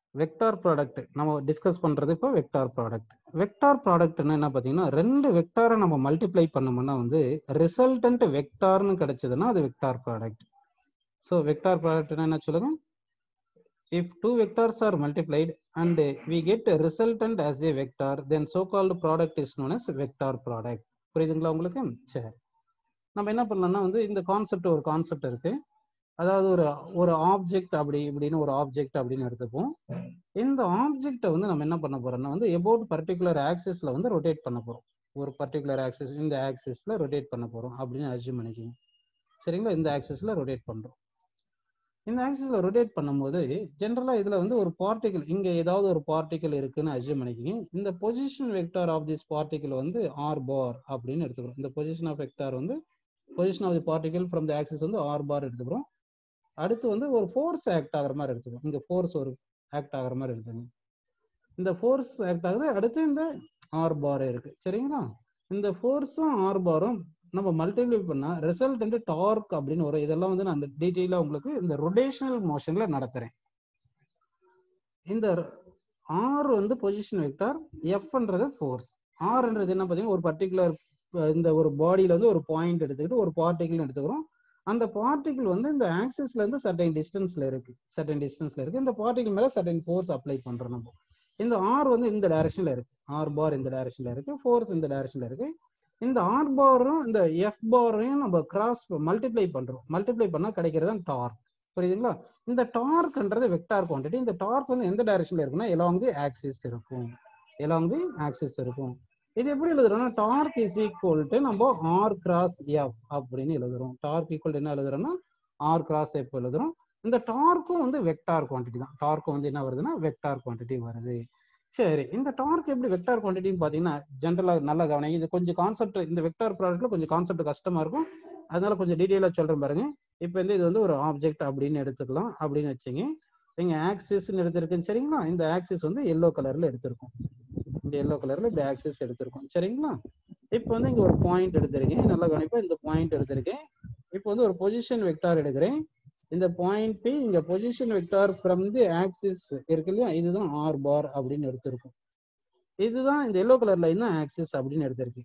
vector product நம்ம discuss பண்றது இப்போ வெக்டார் ப்ராடக்ட் வெக்டார் ப்ராடக்ட்னா என்ன பார்த்தீங்கன்னா ரெண்டு வெக்டாரை நம்ம மல்டிப்ளை பண்ணோம்னா வந்து ரிசல்டன்ட் வெக்டார்னு கிடைச்சதுன்னா அது வெக்டார் ப்ராடக்ட் ஸோ வெக்டார் ப்ராடக்ட்னா என்ன சொல்லுங்க if two vectors are multiplied and we get resultant as a vector then so called product is known as vector product புரியுதுங்களா உங்களுக்கு சரி நம்ம என்ன பண்ணலாம்னா வந்து இந்த கான்செப்ட் ஒரு கான்செப்ட் இருக்கு அதாவது ஒரு ஒரு ஆப்ஜெக்ட் அப்படி இப்படின்னு ஒரு ஆப்ஜெக்ட் அப்படின்னு எடுத்துப்போம் இந்த ஆப்ஜெக்டை வந்து நம்ம என்ன பண்ண போறோம்னா வந்து எபோட் பர்டிகுலர் ஆக்சிஸ்ல வந்து ரொட்டேட் பண்ண போறோம் ஒரு பர்டிகுலர் ஆக்சிஸ் இந்த ஆக்சிஸ்ல ரொட்டேட் பண்ண போறோம் அப்படின்னு அர்ஜும் பண்ணிக்கோங்க சரிங்களா இந்த ஆக்சிஸ்ல ரொட்டேட் பண்றோம் இந்த ஆக்சிஸ்ல ரொட்டேட் பண்ணும்போது ஜென்ரலா இதுல வந்து ஒரு பார்ட்டிகல் இங்க ஏதாவது ஒரு பார்ட்டிகல் இருக்குன்னு அர்ஜும் பண்ணிக்கோங்க இந்த position vector of this particle வந்து ஆர் பார் அப்படின்னு எடுத்துக்கிறோம் இந்த பொசிஷன் ஆஃப் வெக்டார் வந்து position of the particle from the axis வந்து ஆர் பார் எடுத்துக்கிறோம் அடுத்து வந்து ஒரு ஃபோர்ஸ் ஆக்ட் ஆகிற மாதிரி எடுத்துக்கணும் இங்க ஃபோர்ஸ் ஒரு ஆக்ட் ஆகிற மாதிரி எடுத்துங்க இந்த ஃபோர்ஸ் ஆக்ட் ஆகுது அடுத்து இந்த ஆர் பார் இருக்கு சரிங்களா இந்த ஃபோர்ஸும் ஆர் பாரும் நம்ம மல்டிப்ளை பண்ணா ரிசல்ட் வந்து டார்க் அப்படின்னு வரும் இதெல்லாம் வந்து நான் டீட்டெயிலாக உங்களுக்கு இந்த ரொட்டேஷனல் மோஷன்ல நடத்துறேன் இந்த ஆர் வந்து பொசிஷன் வெக்டார் எஃப்ன்றது ஃபோர்ஸ் ஆர்ன்றது என்ன பார்த்தீங்கன்னா ஒரு பர்டிகுலர் இந்த ஒரு பாடியில வந்து ஒரு பாயிண்ட் எடுத்துக்கிட்டு ஒரு பார்ட்டிகிள் எடுத்துக்கிறோம் அந்த பார்ட்டிகிள் வந்து இந்த ஆக்சிஸ்ல இருந்து சர்டைன் டிஸ்டன்ஸ்ல இருக்கு சர்டைன் டிஸ்டன்ஸ்ல இருக்கு இந்த பார்ட்டிகிள் மேல சர்டைன் ஃபோர்ஸ் அப்ளை பண்றோம் நம்ம இந்த ஆர் வந்து இந்த டைரக்ஷன்ல இருக்கு ஆர் பார் இந்த டைரக்ஷன்ல இருக்கு ஃபோர்ஸ் இந்த டைரக்ஷன்ல இருக்கு இந்த ஆர் பாரும் இந்த எஃப் பாரையும் நம்ம கிராஸ் மல்டிப்ளை பண்றோம் மல்டிப்ளை பண்ணா கிடைக்கிறது தான் டார்க் புரியுதுங்களா இந்த டார்க்ன்றது வெக்டார் குவான்டிட்டி இந்த டார்க் வந்து எந்த டைரக்ஷன்ல இருக்குன்னா எலாங் தி ஆக்சிஸ் இருக்கும் எலாங் தி ஆக்சிஸ் இருக்கும் இது எப்படி எழுதுறோம்னா டார்க் இஸ் ஈக்குவல் டு நம்ம ஆர் கிராஸ் எஃப் அப்படின்னு எழுதுறோம் டார்க் ஈக்குவல் என்ன எழுதுறோம்னா ஆர் கிராஸ் எஃப் எழுதுறோம் இந்த டார்க்கும் வந்து வெக்டார் குவான்டிட்டி தான் டார்க் வந்து என்ன வருதுன்னா வெக்டார் குவான்டிட்டி வருது சரி இந்த டார்க் எப்படி வெக்டார் குவான்டிட்டின்னு பாத்தீங்கன்னா ஜென்ரலா நல்லா கவனிங்க இது கொஞ்சம் கான்செப்ட் இந்த வெக்டார் ப்ராடக்ட்ல கொஞ்சம் கான்செப்ட் கஷ்டமா இருக்கும் அதனால கொஞ்சம் டீட்டெயிலா சொல்றேன் பாருங்க இப்போ வந்து இது வந்து ஒரு ஆப்ஜெக்ட் அப்படின்னு எடுத்துக்கலாம் அப்படின்னு வச்சுங்க இங்க ஆக்சிஸ்ன்னு எடுத்திருக்குன்னு சரிங்களா இந்த ஆக்சிஸ் வந்து எல்லோ கலர்ல எடுத்திருக்கோம் இந்த எல்லோ கலர்ல இப்படி ஆக்சிஸ் எடுத்திருக்கோம் சரிங்களா இப்போ வந்து இங்க ஒரு பாயிண்ட் எடுத்திருக்கேன் நல்லா கவனிப்பா இந்த பாயிண்ட் எடுத்திருக்கேன் இப்போ வந்து ஒரு பொசிஷன் வெக்டார் எடுக்கிறேன் இந்த பாயிண்ட் பி இங்க position vector from the axis இருக்கு இல்லையா இதுதான் ஆர் பார் அப்படின்னு எடுத்திருக்கும் இதுதான் இந்த எல்லோ கலர் லைன் தான் ஆக்சிஸ் அப்படின்னு எடுத்திருக்கு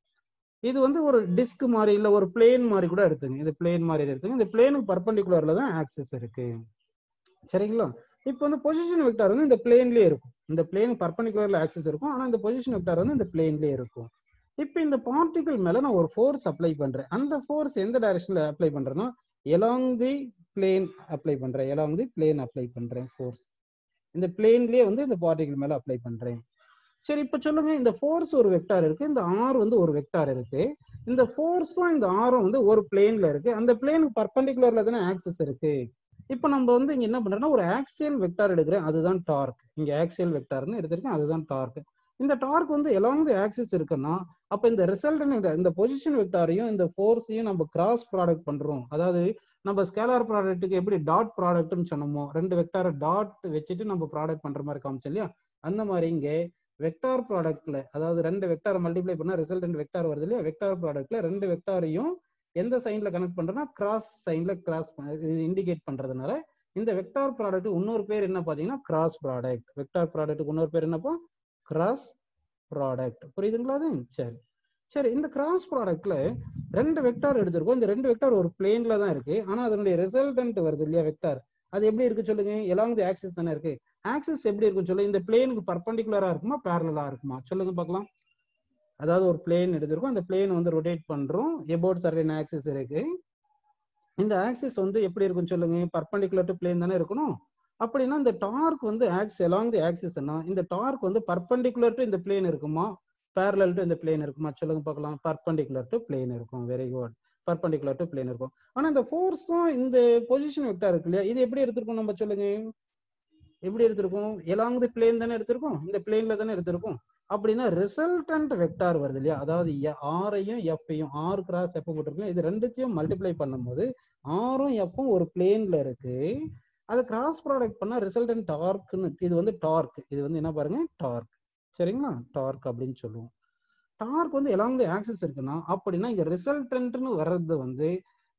இது வந்து ஒரு டிஸ்க் மாதிரி இல்ல ஒரு பிளேன் மாதிரி கூட எடுத்துங்க இது பிளேன் மாதிரி எடுத்துங்க இந்த பிளேனுக்கு பர்பண்டிகுலர்ல தான் ஆக்சிஸ் இருக்கு சரிங்களா இப்போ வந்து பொசிஷன் வெக்டார் வந்து இந்த பிளேன்லயே இருக்கும் இந்த பிளேன் பர்பண்டிகுலர்ல ஆக்சிஸ் இருக்கும் ஆனா இந்த பொசிஷன் வெக்டார் வந்து இந்த பிளேன்லயே இருக்கும் இப்போ இந்த பார்ட்டிகல் மேல நான் ஒரு ஃபோர்ஸ் அப்ளை பண்றேன் அந்த ஃபோர்ஸ் எந்த டைரக்ஷன்ல அப்ளை பண்றேன்னா எலாங் தி பிளேன் அப்ளை பண்றேன் எலாங் தி பிளேன் அப்ளை பண்றேன் ஃபோர்ஸ் இந்த பிளேன்லயே வந்து இந்த பார்ட்டிகல் மேல அப்ளை பண்றேன் சரி இப்ப சொல்லுங்க இந்த ஃபோர்ஸ் ஒரு வெக்டார் இருக்கு இந்த ஆர் வந்து ஒரு வெக்டார் இருக்கு இந்த ஃபோர்ஸும் இந்த ஆரும் வந்து ஒரு பிளேன்ல இருக்கு அந்த பிளேனுக்கு பர்பண்டிகுலர்ல தானே ஆக்சஸ் இருக்கு இப்போ நம்ம வந்து இங்க என்ன பண்றோம்னா ஒரு ஆக்சியல் வெக்டார் எடுக்கிறேன் அதுதான் டார்க் இங்க ஆக்சியல் வெக்டார்னு எடுத்திருக்கேன் அதுதான் டார்க் இந்த டார்க் வந்து எலாங் தி ஆக்சிஸ் இருக்குன்னா அப்ப இந்த ரிசல்ட் இந்த பொசிஷன் வெக்டாரையும் இந்த ஃபோர்ஸையும் நம்ம கிராஸ் ப்ராடக்ட் பண்றோம் அதாவது நம்ம ஸ்கேலார் ப்ராடக்ட்டுக்கு எப்படி டாட் ப்ராடக்ட்னு சொன்னோமோ ரெண்டு வெக்டாரை டாட் வச்சுட்டு நம்ம ப்ராடக்ட் பண்ற மாதிரி காமிச்சோம் இல்லையா அந்த மாதிரி இங்க வெக்டார் ப்ராடக்ட்ல அதாவது ரெண்டு வெக்டாரை மல்டிப்ளை பண்ணா ரிசல்ட் ரெண்டு வெக்டார் வருது இல்லையா வெக்டார் ப்ராடக்ட்ல ரெண்டு வெக்டாரையும் எந்த சைன்ல கனெக்ட் பண்றோம்னா கிராஸ் சைன்ல கிராஸ் இண்டிகேட் பண்றதுனால இந்த வெக்டார் ப்ராடக்ட் இன்னொரு பேர் என்ன பாத்தீங்கன்னா கிராஸ் ப்ராடக்ட் வெக்டார் ப்ராடக்ட்டுக்கு இன்னொரு பேர் என்னப்பா கிராஸ் ப்ராடக்ட் புரியுதுங்களா அது சரி சரி இந்த கிராஸ் ப்ராடக்ட்ல ரெண்டு வெக்டார் எடுத்திருக்கோம் இந்த ரெண்டு வெக்டார் ஒரு பிளேன்ல தான் இருக்கு ஆனா அதனுடைய ரிசல்டன்ட் வருது இல்லையா வெக்டார் அது எப்படி இருக்கு சொல்லுங்க எலாங் தி ஆக்சிஸ் தானே இருக்கு ஆக்சிஸ் எப்படி இருக்கும் சொல்லுங்க இந்த பிளேனுக்கு பர்பண்டிகுலரா இருக்குமா பேரலா இருக்குமா சொல்லுங்க பார்க்கலாம் அதாவது ஒரு பிளேன் எடுத்திருக்கோம் அந்த பிளேன் வந்து ரொட்டேட் பண்றோம் எபோட் சர்டன் ஆக்சிஸ் இருக்கு இந்த ஆக்சிஸ் வந்து எப்படி இருக்கும் சொல்லுங்க பர்பண்டிகுலர் டு பிளேன் தானே இருக்கணும் அப்படின்னா இந்த டார்க் வந்து ஆக்ஸ் எலாங் தி ஆக்சிஸ்னா இந்த டார்க் வந்து பர்பண்டிகுலர் டு இந்த பிளேன் இருக்குமா பேரலல் டு இந்த பிளேன் இருக்குமா சொல்லுங்க பார்க்கலாம் பர்பண்டிகுலர் டு பிளேன் இருக்கும் very good perpendicular to plane இருக்கும் ஆனா இந்த ஃபோர்ஸும் இந்த பொசிஷன் வெக்டார் இருக்கு இல்லையா இது எப்படி எடுத்திருக்கோம் நம்ம சொல்லுங்க எப்படி எடுத்திருக்கோம் எலாங் தி பிளேன் தானே எடுத்திருக்கோம் இந்த பிளேன்ல தானே எடுத்திருக்கோம் அப்படின்னா ரிசல்டன்ட் வெக்டார் வருது இல்லையா அதாவது ஆரையும் எஃப்ஐயும் ஆர் கிராஸ் எஃப் போட்டிருக்கோம் இது ரெண்டுத்தையும் மல்டிப்ளை பண்ணும்போது ஆரும் எஃப்பும் ஒரு பிளேன்ல இருக்கு அதை கிராஸ் ப்ராடக்ட் பண்ணா ரிசல்டன்ட் டார்க்னு இது வந்து டார்க் இது வந்து என்ன பாருங்க டார்க் சரிங்களா டார்க் அப்படின்னு சொல்லுவோம் டார்க் வந்து எலாங் தி ஆக்சிஸ் இருக்குன்னா அப்படின்னா இங்க ரிசல்டன்ட்னு வர்றது வந்து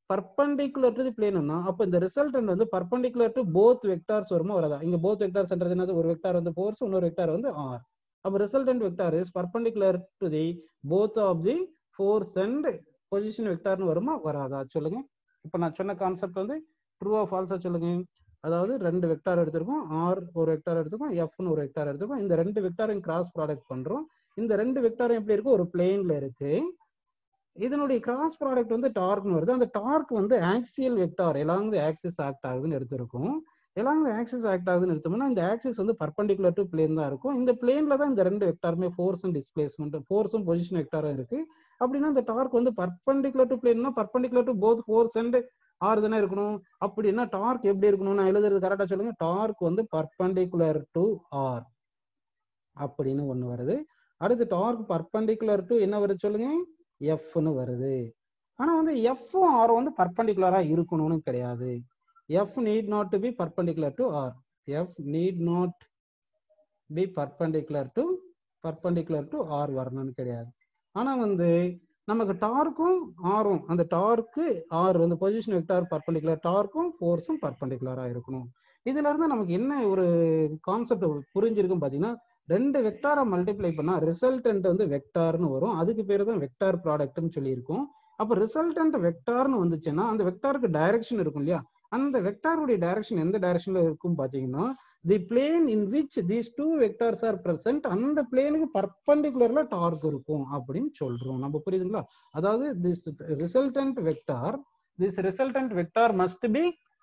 பர்பண்டிகுலர் டு தி பிளேன்னா அப்ப இந்த ரிசல்டன்ட் வந்து பர்பண்டிகுலர் டு போத் வெக்டார்ஸ் வருமா வராதா இங்க போத் வெக்டார்ஸ்ன்றது என்னது ஒரு வெக்டார் வந்து ஃபோர்ஸ் இன்னொரு வெக்டார் வந்து ஆர் அப்ப resultant vector is perpendicular to the both of the force and position வெக்டார்னு வருமா வராதா சொல்லுங்க இப்ப நான் சொன்ன கான்செப்ட் வந்து ட்ரூவா ஃபால்ஸா சொல்லுங்க அதாவது ரெண்டு வெக்டார் எடுத்திருக்கோம் ஆர் ஒரு வெக்டார் எடுத்துக்கோம் எஃப்னு ஒரு வெக்டார் எடுத்துக்கோம் இந்த ரெண்டு வெக்டாரையும் கிராஸ் ப்ராடக்ட் பண்றோம் இந்த ரெண்டு வெக்டாரும் எப்படி இருக்கு ஒரு பிளேன்ல இருக்கு இதனுடைய கிராஸ் ப்ராடக்ட் வந்து டார்க்னு வருது அந்த டார்க் வந்து axial vector along the axis act ஆகுதுன்னு எடுத்திருக்கோம் எலாங் தி ஆக்சிஸ் ஆக்ட் ஆகுதுன்னு எடுத்தோம்னா இந்த ஆக்சிஸ் வந்து பர்பண்டிகுலர் டு பிளேன் தான் இருக்கும் இந்த பிளேன்ல தான் இந்த ரெண்டு வெக்டாருமே ஃபோர்ஸும் டிஸ்பிளேஸ்மெண்ட் ஃபோர்ஸும் பொசிஷன் வெக்டாரும் இருக்கு அப்படின்னா இந்த டார்க் வந்து பர்பண்டிகுலர் டு பிளேன்னா perpendicular to both force and ஆறு தானே இருக்கணும் அப்படின்னா டார்க் எப்படி இருக்கணும் நான் எழுதுறது கரெக்டா சொல்லுங்க டார்க் வந்து பர்பண்டிகுலர் டு ஆர் அப்படின்னு ஒண்ணு வருது அடுத்து டார்க் பர்பண்டிகுலர் டு என்ன வருது சொல்லுங்க எஃப்னு வருது ஆனா வந்து எஃப்பும் ஆரும் வந்து பர்பண்டிகுலரா இருக்கணும்னு கிடையாது F need not to be perpendicular to R F need not be perpendicular to perpendicular to R வரணும்னு கிடையாது ஆனா வந்து நமக்கு டார்க்கும் ஆரும் அந்த டார்க்கு ஆர் வந்து பொசிஷன் வெக்டார் பர்பண்டிகுலர் டார்க்கும் ஃபோர்ஸும் பர்பண்டிகுலரா இருக்கணும் இதுல இருந்து நமக்கு என்ன ஒரு கான்செப்ட் புரிஞ்சிருக்கும் பாத்தீங்கன்னா ரெண்டு வெக்டாரை மல்டிப்ளை பண்ணா ரிசல்டன்ட் வந்து வெக்டார்னு வரும் அதுக்கு பேர் தான் வெக்டார் ப்ராடக்ட்னு சொல்லியிருக்கோம் அப்ப ரிசல்டன்ட் வெக்டார்னு வந்துச்சுன்னா அந்த வெக்டாருக்கு டைரக்ஷன் இருக்கும் இல்லையா அந்த வெக்டாருடைய டைரக்ஷன் எந்த டைரக்ஷன்ல இருக்கும் பாத்தீங்கன்னா the plane in which these two vectors are present அந்த பிளேனுக்கு பர்பண்டிகுலர்ல டார்க் இருக்கும் அப்படின்னு சொல்றோம் நம்ம புரியுதுங்களா அதாவது this resultant vector this resultant vector must be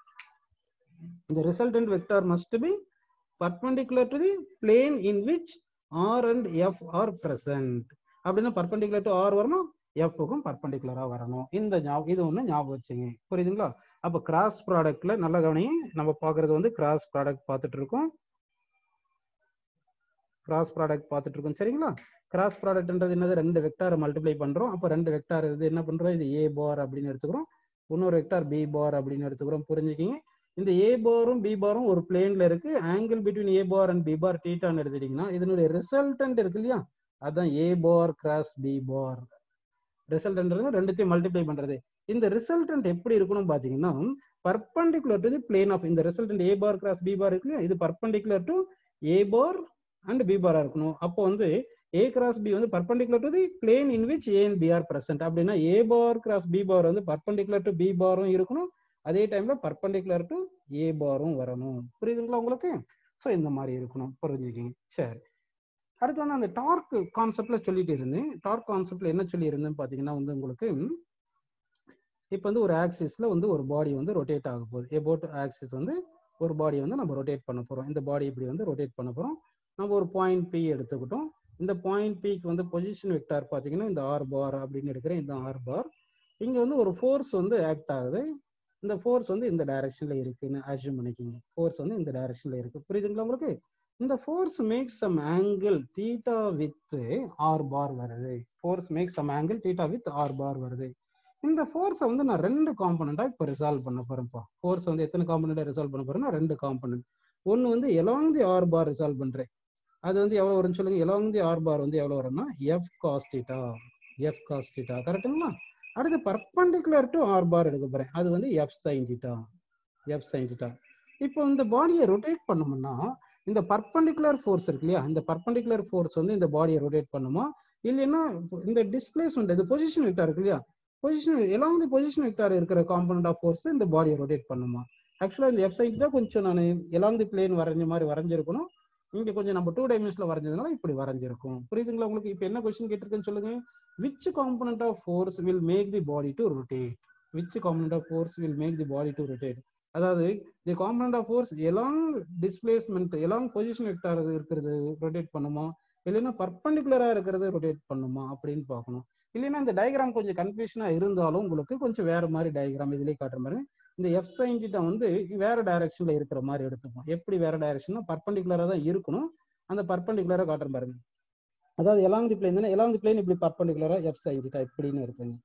the resultant vector must be perpendicular to the plane in which r and f are present அப்படின்னா perpendicular to r வரணும் f க்கும் பர்பண்டிகுலரா வரணும் இந்த ஞாபகம் இது ஒண்ணு ஞாபகம் வச்சுங்க புரியுதுங்களா அப்ப கிராஸ் ப்ராடக்ட்ல நல்ல கவனிங்க நம்ம பாக்குறது வந்து கிராஸ் ப்ராடக்ட் பார்த்துட்டு இருக்கோம் கிராஸ் ப்ராடக்ட் பார்த்துட்டு இருக்கோம் சரிங்களா கிராஸ் ப்ராடக்ட்ன்றது என்னது ரெண்டு வெக்டாரை மல்டிப்ளை பண்றோம் அப்ப ரெண்டு வெக்டார் இது என்ன பண்றோம் இது ஏ பார் அப்படின்னு எடுத்துக்கிறோம் இன்னொரு வெக்டார் பி பார் அப்படின்னு எடுத்துக்கிறோம் புரிஞ்சுக்கிங்க இந்த ஏ பாரும் பி பாரும் ஒரு பிளேன்ல இருக்கு angle between A bar and B bar டீட்டான்னு எடுத்துட்டீங்கன்னா இதனுடைய ரிசல்டன்ட் இருக்கு இல்லையா அதான் A bar cross B bar resultant ரெண்டுத்தையும் மல்டிப்ளை பண்றது இந்த ரிசல்டன்ட் எப்படி இருக்கணும் பாத்தீங்கன்னா perpendicular to the plane of இந்த resultant A bar cross B bar இருக்கு இல்லையா இது perpendicular to A bar and B பாரா இருக்கணும் அப்போ வந்து ஏ கிராஸ் பி வந்து perpendicular to the plane in which A and B R present அப்படின்னா A bar cross B bar வந்து பர்பண்டிகுலர் டு பி பாரும் இருக்கணும் அதே டைம்ல பர்பண்டிகுலர் டு ஏ பாரும் வரணும் புரியுதுங்களா உங்களுக்கு ஸோ இந்த மாதிரி இருக்கணும் புரிஞ்சுக்கிங்க சரி அடுத்து வந்து அந்த டார்க் கான்செப்ட்ல சொல்லிட்டு இருந்தேன் டார்க் கான்செப்ட்ல என்ன சொல்லி இருந்தேன்னு பாத்தீங்கன்னா வந்து உங்களுக்கு இப்போ வந்து ஒரு ஆக்சிஸ்ல வந்து ஒரு பாடி வந்து ரொட்டேட் ஆக போகுது எபோட் ஆக்சிஸ் வந்து ஒரு பாடி வந்து நம்ம ரொட்டேட் பண்ண போறோம் இந்த பாடி இப்படி வந்து ரொட்டேட் பண்ண போறோம் நம்ம ஒரு பாயிண்ட் பி எடுத்துக்கிட்டோம் இந்த பாயிண்ட் பிக்கு வந்து பொசிஷன் வெக்டார் பாத்தீங்கன்னா இந்த ஆர் பார் அப்படின்னு எடுக்கிறேன் இந்த ஆர் பார் இங்க வந்து ஒரு ஃபோர்ஸ் வந்து ஆக்ட் ஆகுது இந்த ஃபோர்ஸ் வந்து இந்த டைரக்ஷன்ல இருக்குன்னு அசியூம் பண்ணிக்கிங்க ஃபோர்ஸ் வந்து இந்த டைரக்ஷன்ல இருக்கு புரியுதுங்களா உங்களுக்கு இந்த force makes some angle theta with R bar வருது force makes some angle theta with R bar வருது இந்த ஃபோர்ஸை வந்து நான் ரெண்டு காம்பனண்டா இப்போ ரிசால்வ் பண்ண போறேன்ப்பா ஃபோர்ஸ் வந்து எத்தனை காம்பனண்டா ரிசால்வ் பண்ண போறேன்னா ரெண்டு காம்பனண்ட் ஒன்னு வந்து along the R bar resolve பண்றேன் அது வந்து எவ்வளவு வரும்னு சொல்லுங்க எலாங் தி ஆர் பார் வந்து எவ்வளவு வரும்னா எஃப் காஸ்டிட்டா எஃப் காஸ்டிட்டா கரெக்டுங்களா அடுத்து பர்பண்டிகுலர் டு ஆர் பார் எடுக்க போறேன் அது வந்து F sine theta F sine theta இப்போ இந்த பாடியை ரொட்டேட் பண்ணோம்னா இந்த பர்பண்டிகுலர் ஃபோர்ஸ் இருக்கு இல்லையா இந்த பர்பண்டிகுலர் ஃபோர்ஸ் வந்து இந்த பாடியை ரொட்டேட் பண்ணுமா இல்லைன்னா இந்த டிஸ்பிளேஸ்மெண்ட் இது பொசிஷன் வெக்டார் இருக்கு இல்லையா பொசிஷன் எல்லாம் தி பொசிஷன் வெக்டார் இருக்கிற காம்பனண்ட் ஆஃப் ஃபோர்ஸ் இந்த பாடியை ரொட்டேட் பண்ணுமா ஆக்சுவலா இந்த எஃப் சைட் தான் கொஞ்சம் நான் எலாங் தி பிளேன் வரைஞ்ச மாதிரி வரைஞ்சிருக்கணும் இங்க கொஞ்சம் நம்ம டூ டைமென்ஷன்ல வரைஞ்சதுனால இப்படி வரைஞ்சிருக்கும் புரியுதுங்களா உங்களுக்கு இப்போ என்ன கொஸ்டின் கேட்டிருக்கேன்னு சொல்லுங்க which component of force will make the body to rotate which component of force will make the body to rotate அதாவது the component of force along displacement along position vector இருக்கிறது rotate பண்ணுமா இல்லைன்னா பர்பண்டிகுலரா இருக்கிறது rotate பண்ணுமா அப்படின்னு பார்க்கணும் இல்லைன்னா இந்த டயக்ராம் கொஞ்சம் கன்ஃபியூஷனா இருந்தாலும் உங்களுக்கு கொஞ்சம் வேற மாதிரி டயக்ராம் இதுலயே காட்டுற மாதிரி இந்த எஃப் சைன் கிட்ட வந்து வேற டைரக்ஷன்ல இருக்கிற மாதிரி எடுத்துப்போம் எப்படி வேற டைரக்ஷன்னா பர்பண்டிகுலரா தான் இருக்கணும் அந்த பர்பண்டிகுலரா காட்டுற பாருங்க அதாவது எலாங் தி பிளேன் தானே எலாங் தி பிளேன் இப்படி பர்பண்டிகுலரா எஃப் சைன் கிட்ட இப்படின்னு இருக்குங்க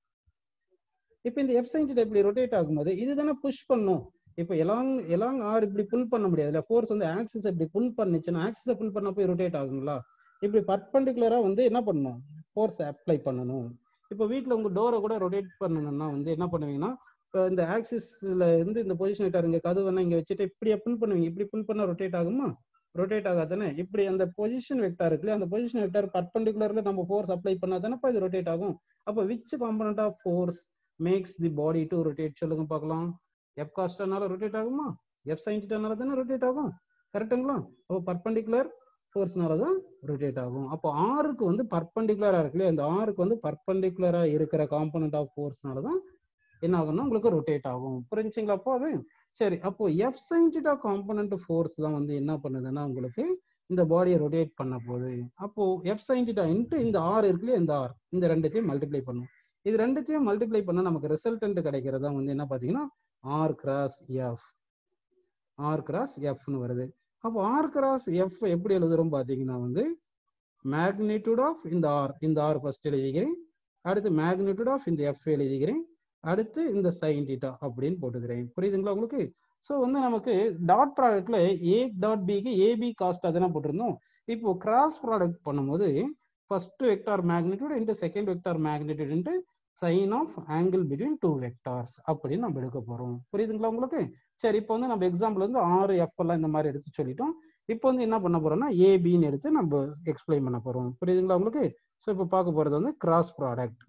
இப்போ இந்த எஃப் சைன் கிட்ட இப்படி ரொட்டேட் ஆகும்போது இது தானே புஷ் பண்ணும் இப்போ எலாங் எலாங் ஆர் இப்படி புல் பண்ண முடியாது ஃபோர்ஸ் வந்து ஆக்சிஸ் இப்படி புல் பண்ணுச்சுன்னா ஆக்சிஸை புல் பண்ண போய் ரொட்டேட் ஆகுங்களா இப்படி பர்பண்டிகுலரா வந்து என்ன பண்ணணும் ஃபோர்ஸ் அப்ளை பண்ணணும் இப்போ வீட்டில் உங்க டோரை கூட ரொட்டேட் பண்ணணும்னா வந்து என்ன பண்ணுவீங்கன்னா இப்போ இந்த ஆக்சிஸ்ல இருந்து இந்த பொசிஷன் வெக்டார் இங்க கதவு வேணா இங்க வச்சுட்டு இப்படி புல் பண்ணுவீங்க இப்படி புல் பண்ணா ரொட்டேட் ஆகுமா ரொட்டேட் ஆகாதானே இப்படி அந்த பொசிஷன் வெக்டார் இருக்குல்ல அந்த பொசிஷன் வெக்டார் பர்பண்டிகுலர்ல நம்ம ஃபோர்ஸ் அப்ளை பண்ணா தானே இது ரொட்டேட் ஆகும் அப்போ which component of force makes the body to rotate சொல்லுங்க பார்க்கலாம் எஃப் காஸ்டனால ரொட்டேட் ஆகுமா எஃப் சைன்டிட்டனால தானே ரொட்டேட் ஆகும் கரெக்டுங்களா அப்போ பர்பண்டிகுலர் ஃபோர்ஸ்னால தான் ரொட்டேட் ஆகும் அப்போ ஆருக்கு வந்து பர்பண்டிகுலரா இருக்கு இல்லையா இந்த ஆருக்கு வந்து பர்பண்டிகுலரா இருக்கிற காம்பனண்ட் ஆஃப் ஃபோர்ஸ்னால தான் என்ன ஆகும்னா உங்களுக்கு ரொட்டேட் ஆகும் புரிஞ்சுங்களா அப்போ அது சரி அப்போ எஃப் சைன்டிட்டா காம்பனண்ட் ஃபோர்ஸ் தான் வந்து என்ன பண்ணுதுன்னா உங்களுக்கு இந்த பாடியை ரொட்டேட் பண்ண போகுது அப்போ எஃப் சைன்டிட்டா இன்ட்டு இந்த ஆர் இருக்குல்லையா இந்த ஆர் இந்த ரெண்டுத்தையும் மல்டிப்ளை பண்ணும் இது ரெண்டுத்தையும் மல்டிப்ளை பண்ணா நமக்கு ரிசல்டன்ட் கிடைக்கிறதா வந்து என்ன பாத்தீங்கன்னா R cross F R cross எஃப்னு வருது அப்போ ஆர் கிராஸ் எஃப் எப்படி எழுதுறோம் பாத்தீங்கன்னா வந்து மேக்னிடியூட் ஆஃப் இந்த ஆர் இந்த ஆர் ஃபர்ஸ்ட் எழுதிக்கிறேன் அடுத்து மேக்னிடியூட் ஆஃப் இந்த எஃப் எழுதிக்கிறேன் அடுத்து இந்த சைன் டீட்டா அப்படின்னு போட்டுக்கிறேன் புரியுதுங்களா உங்களுக்கு ஸோ வந்து நமக்கு டாட் ப்ராடக்ட்ல ஏ டாட் பிக்கு ஏபி காஸ்ட் அதெல்லாம் போட்டிருந்தோம் இப்போ கிராஸ் ப்ராடக்ட் பண்ணும்போது first vector magnitude into second vector magnitude into sine of angle between two vectors அப்படின்னு நம்ம எடுக்க போறோம் புரியுதுங்களா உங்களுக்கு சரி இப்போ வந்து நம்ம எக்ஸாம்பிள் வந்து ஆறு எஃப் எல்லாம் இந்த மாதிரி எடுத்து சொல்லிட்டோம் இப்போ வந்து என்ன பண்ண போறோம்னா ஏபின்னு எடுத்து நம்ம எக்ஸ்பிளைன் பண்ண போறோம் புரியுதுங்களா உங்களுக்கு ஸோ இப்போ பார்க்க போறது வந்து கிராஸ் ப்ராடக்ட்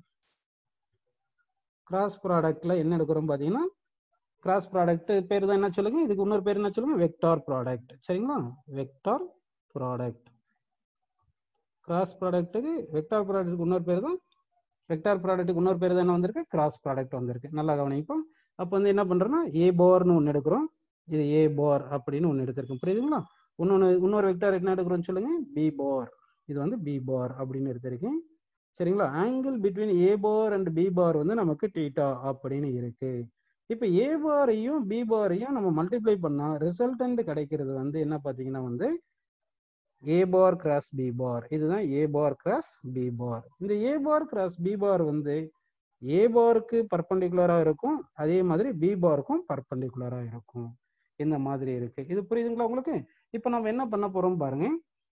கிராஸ் ப்ராடக்ட்ல என்ன எடுக்கிறோம் பார்த்தீங்கன்னா கிராஸ் ப்ராடக்ட் பேர் தான் என்ன சொல்லுங்க இதுக்கு இன்னொரு பேர் என்ன சொல்லுங்க வெக்டார் ப்ராடக்ட் சரிங்களா வெக்டார் ப்ராடக்ட் கிராஸ் ப்ராடக்ட்டுக்கு வெக்டார் ப்ராடக்ட்டுக்கு இன்னொரு பேர் தான் வெக்டார் ப்ராடக்ட்டுக்கு இன்னொரு பேர் தான் என்ன வந்திருக்கு கிராஸ் ப்ராடக்ட் வந்திருக்கு நல்லா கவனிப்போம் அப்போ வந்து என்ன பண்றோம்னா ஏ போர்னு ஒன்று எடுக்கிறோம் இது ஏ போர் அப்படின்னு ஒன்று எடுத்திருக்கோம் புரியுதுங்களா இன்னொன்று இன்னொரு வெக்டார் என்ன எடுக்கிறோம்னு சொல்லுங்க பி போர் இது வந்து பி பார் அப்படின்னு எடுத்திருக்கேன் சரிங்களா angle between A bar and B bar வந்து நமக்கு டீட்டா அப்படின்னு இருக்கு இப்போ ஏ பாரையும் பி பாரையும் நம்ம மல்டிப்ளை பண்ணா ரிசல்டன்ட் கிடைக்கிறது வந்து என்ன பார்த்தீங்கன்னா வந்து ஏ பார் கிராஸ் பி பார் இதுதான் ஏ பார் கிராஸ் பி பார் இந்த ஏ பார் கிராஸ் பி பார் வந்து ஏ பாருக்கு பர்பண்டிகுலரா இருக்கும் அதே மாதிரி பி பாருக்கும் பர்பண்டிகுலரா இருக்கும் இந்த மாதிரி இருக்கு இது புரியுதுங்களா உங்களுக்கு இப்போ நம்ம என்ன பண்ண போறோம் பாருங்க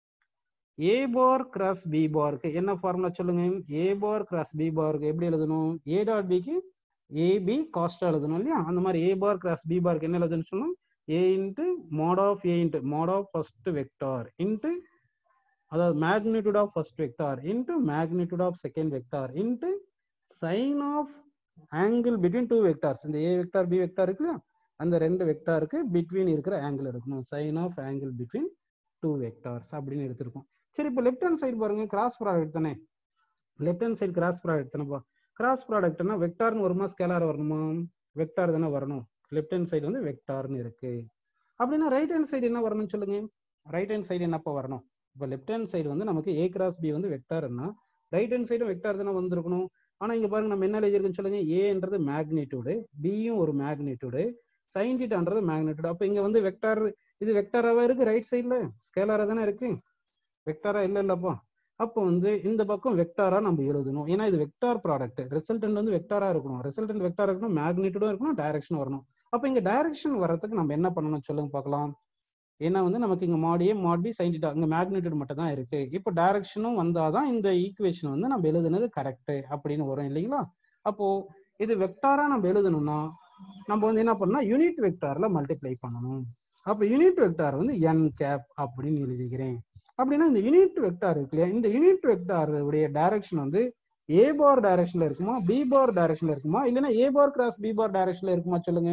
ஏ பார் கிராஸ் பி பாருக்கு என்ன ஃபார்முலா சொல்லுங்க ஏ பார் கிராஸ் பி பாருக்கு எப்படி எழுதணும் ஏ டாட் பிக்கு ஏபி காஸ்டா எழுதணும் இல்லையா அந்த மாதிரி ஏ பார் கிராஸ் பி பாருக்கு என்ன எழுதணும் சொல்லணும் A into mod of A into mod of first vector into அதாவது magnitude of first vector into magnitude of second vector into sine of angle between two vectors இந்த ஏ வெக்டார் பி வெக்டார் இருக்கு இல்லையா அந்த ரெண்டு வெக்டாருக்கு between இருக்கிற angle எடுக்கணும் sine of angle between two vectors அப்படின்னு எடுத்திருக்கோம் சரி இப்போ லெஃப்ட் ஹேண்ட் சைடு பாருங்க கிராஸ் ப்ராடக்ட் தானே left hand side cross product தானேப்பா கிராஸ் ப்ராடக்ட்னா வெக்டார்னு வருமா ஸ்கேலார் வரணுமா வெக்டார் தானே வரணும் லெஃப்ட் ஹேண்ட் சைடு வந்து வெக்டார்னு இருக்கு அப்படின்னா ரைட் ஹேண்ட் சைடு என்ன வரணும்னு சொல்லுங்க ரைட் ஹேண்ட் சைடு என்னப்பா வரணும் இப்போ லெஃப்ட் ஹேண்ட் சைடு வந்து நமக்கு ஏ கிராஸ் பி வந்து வெக்டார்னா ரைட் ஹேண்ட் சைடும் வெக்டார் தானே வந்திருக்கணும் ஆனா இங்க பாருங்க நம்ம என்ன எழுதியிருக்குன்னு சொல்லுங்க ஏன்றது மேக்னிடியூடு பியும் ஒரு மேக்னிடியூடு சைன் டீட்டான்றது மேக்னிடியூட் அப்போ இங்க வந்து வெக்டார் இது வெக்டாராவா இருக்கு ரைட் சைடுல ஸ்கேலாரா தானே இருக்கு வெக்டாரா இல்ல இல்லப்பா அப்போ வந்து இந்த பக்கம் வெக்டாரா நம்ம எழுதணும் ஏன்னா இது வெக்டார் ப்ராடக்ட் ரிசல்டன்ட் வந்து வெக்டாரா இருக்கணும் ரிசல்டன்ட் வெக்டாரா இருக்கணும் மேக்னிடியூடும் இருக்கணும் டைரக்ஷன் வரணும் அப்போ இங்க டைரக்ஷன் வரதுக்கு நம்ம என்ன பண்ணணும் சொல்லுங்க பார்க்கலாம் ஏன்னா வந்து நமக்கு இங்க mod A mod B sine theta இங்க மேக்னிடியூட் மட்டும் தான் இருக்கு இப்போ டைரக்ஷனும் வந்தாதான் இந்த ஈக்குவேஷன் வந்து நம்ம எழுதுனது கரெக்ட் அப்படின்னு வரும் இல்லைங்களா அப்போ இது வெக்டாரா நம்ம எழுதணும்னா நம்ம வந்து என்ன பண்ணா யூனிட் வெக்டார்ல மல்டிப்ளை பண்ணணும் அப்ப யூனிட் வெக்டார் வந்து என் கேப் அப்படின்னு எழுதிக்கிறேன் அப்படின்னா இந்த யூனிட் வெக்டார் இருக்கு இல்லையா இந்த யூனிட் வெக்டார் உடைய டைரக்ஷன் வந்து ஏ பார் டைரக்ஷன்ல இருக்குமா பி பார் டைரக்ஷன்ல இருக்குமா இல்லைன்னா ஏ பார் கிராஸ் பி பார் டைரக்ஷன்ல இருக்குமா சொல்லுங்க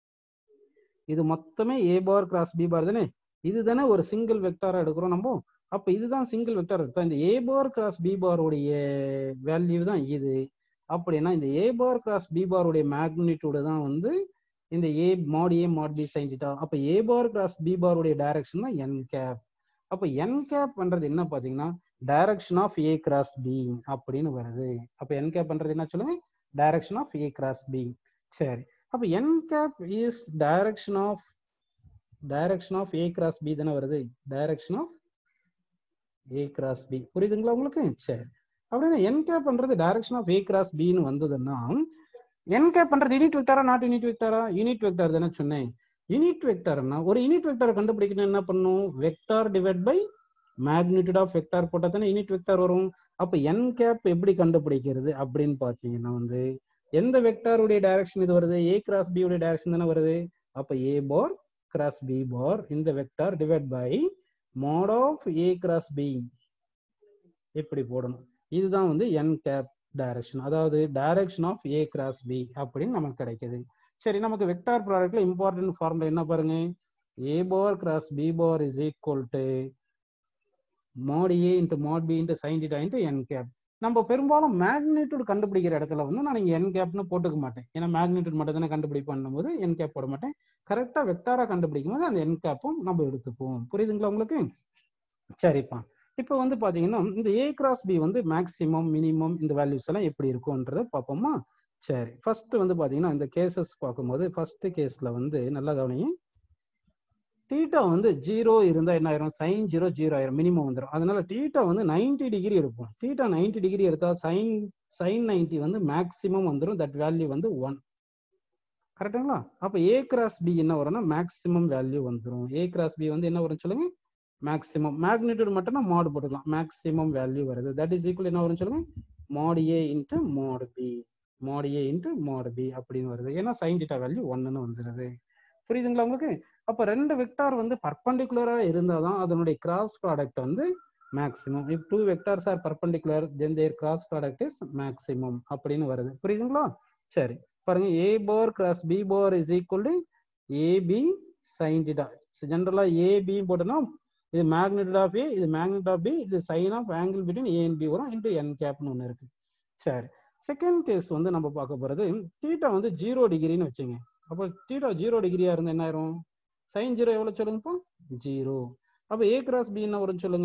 இது மொத்தமே ஏ பார் கிராஸ் பி பார் தானே இது தானே ஒரு சிங்கிள் வெக்டாரா எடுக்கிறோம் நம்ம அப்ப இதுதான் சிங்கிள் வெக்டார் எடுத்தா இந்த ஏ பார் கிராஸ் பி பார் உடைய வேல்யூ தான் இது அப்படின்னா இந்த ஏ பார் கிராஸ் பி பார் உடைய மேக்னிடியூடு தான் வந்து இந்த A mod A mod B sine theta அப்ப ஏ பார் கிராஸ் பி பார் உடைய டைரக்ஷன் தான் என் கேப் அப்ப என் கேப் பண்றது என்ன பாத்தீங்கன்னா direction of A cross B அப்படின்னு வருது அப்ப என் கேப் பண்றது என்ன சொல்லுங்க direction of A cross B சரி அப்ப N cap is direction of direction of A cross B தானே வருது direction of A cross B புரியுதுங்களா உங்களுக்கு சரி அப்படின்னா என் கேப் பண்றது டைரக்ஷன் ஆஃப் ஏ கிராஸ் பின்னு வந்ததுன்னா என் கேப் பண்றது யூனிட் வெக்டாரா நாட் யூனிட் வெக்டாரா யூனிட் வெக்டார் தானே சொன்னேன் யூனிட் வெக்டார்னா ஒரு யூனிட் வெக்டார் கண்டுபிடிக்கணும் என்ன பண்ணும் vector divide by magnitude of vector போட்டா தானே யூனிட் வெக்டார் வரும் அப்ப என் கேப் எப்படி கண்டுபிடிக்கிறது அப்படின்னு பாத்தீங்கன்னா வந்து எந்த வெக்டாருடைய டைரக்ஷன் இது வருது ஏ கிராஸ் பி உடைய டைரக்ஷன் தானே வருது அப்ப A bar cross B bar இந்த vector divide by mod of A cross B இப்படி போடணும் இதுதான் வந்து என் கேப் டைரக்ஷன் அதாவது direction of A cross B அப்படின்னு நமக்கு கிடைக்குது சரி நமக்கு வெக்டார் ப்ராடக்ட்ல இம்பார்ட்டன்ட் ஃபார்முலா என்ன பாருங்க A bar cross B bar is equal to mod A into mod B into sine theta into N cap நம்ம பெரும்பாலும் மேக்னிடியூட் கண்டுபிடிக்கிற இடத்துல வந்து நான் இங்கே என் கேப்னு போட்டுக்க மாட்டேன் ஏன்னா மேக்னிடியூட் மட்டும் தானே கண்டுபிடிப்பேன் போது என் கேப் போட மாட்டேன் கரெக்டாக வெக்டாரா கண்டுபிடிக்கும் போது அந்த என் கேப்பும் நம்ம எடுத்துப்போம் புரியுதுங்களா உங்களுக்கு சரிப்பா இப்போ வந்து பாத்தீங்கன்னா இந்த ஏ கிராஸ் பி வந்து மேக்சிமம் மினிமம் இந்த வேல்யூஸ் எல்லாம் எப்படி இருக்கும்ன்றத பார்ப்போமா சரி ஃபர்ஸ்ட் வந்து பாத்தீங்கன்னா இந்த கேசஸ் பார்க்கும்போது ஃபர்ஸ்ட் கேஸ்ல வந்து நல்லா கவனிங்க டீட்டா வந்து ஜீரோ இருந்தா என்ன ஆயிரும் சைன் ஜீரோ ஜீரோ ஆயிரும் மினிமம் வந்துடும் அதனால டீட்டா வந்து நைன்டி டிகிரி எடுப்போம் டீட்டா நைன்டி டிகிரி எடுத்தா சைன் சைன் நைன்டி வந்து மேக்சிமம் வந்துடும் தட் வேல்யூ வந்து ஒன் கரெக்டுங்களா அப்ப ஏ கிராஸ் பி என்ன வரும்னா மேக்சிமம் வேல்யூ வந்துடும் ஏ கிராஸ் பி வந்து என்ன வரும் சொல்லுங்க மேக்ஸிமம் மேக்னிடியூட் மட்டும்னா மாடு போட்டுக்கலாம் மேக்ஸிமம் வேல்யூ வருது தட் இஸ் ஈக்குவல் என்ன வரும் சொல்லுங்க mod A into mod B mod A into mod B அப்படின்னு வருது ஏன்னா சைன் டீட்டா வேல்யூ ஒன்னுன்னு வந்துருது புரியுதுங்களா உங்களுக்கு அப்ப ரெண்டு வெக்டார் வந்து பர்பண்டிகுலரா இருந்தாதான் அதனுடைய கிராஸ் ப்ராடக்ட் வந்து maximum if two vectors are perpendicular then their cross product is maximum அப்படின்னு வருது புரியுதுங்களா சரி பாருங்க A bar cross B bar is equal to AB sine theta ஜென்ரலா ஏபி போட்டோம்னா இது மேக்னெட் ஆஃப் ஏ இது மேக்னெட் ஆஃப் பி இது sine of angle between A and B வரும் இன்டூ என் கேப்னு ஒன்று இருக்கு சரி செகண்ட் கேஸ் வந்து நம்ம பார்க்க போறது டீட்டா வந்து ஜீரோ டிகிரின்னு வச்சுங்க அப்போ டீட்டா ஜீரோ டிகிரியா இருந்தா என்ன ஆயிரும் சைன் ஜீரோ எவ்வளவு சொல்லுங்கப்பா ஜீரோ அப்போ ஏ கிராஸ் பி என்ன வரும்னு சொல்லுங்க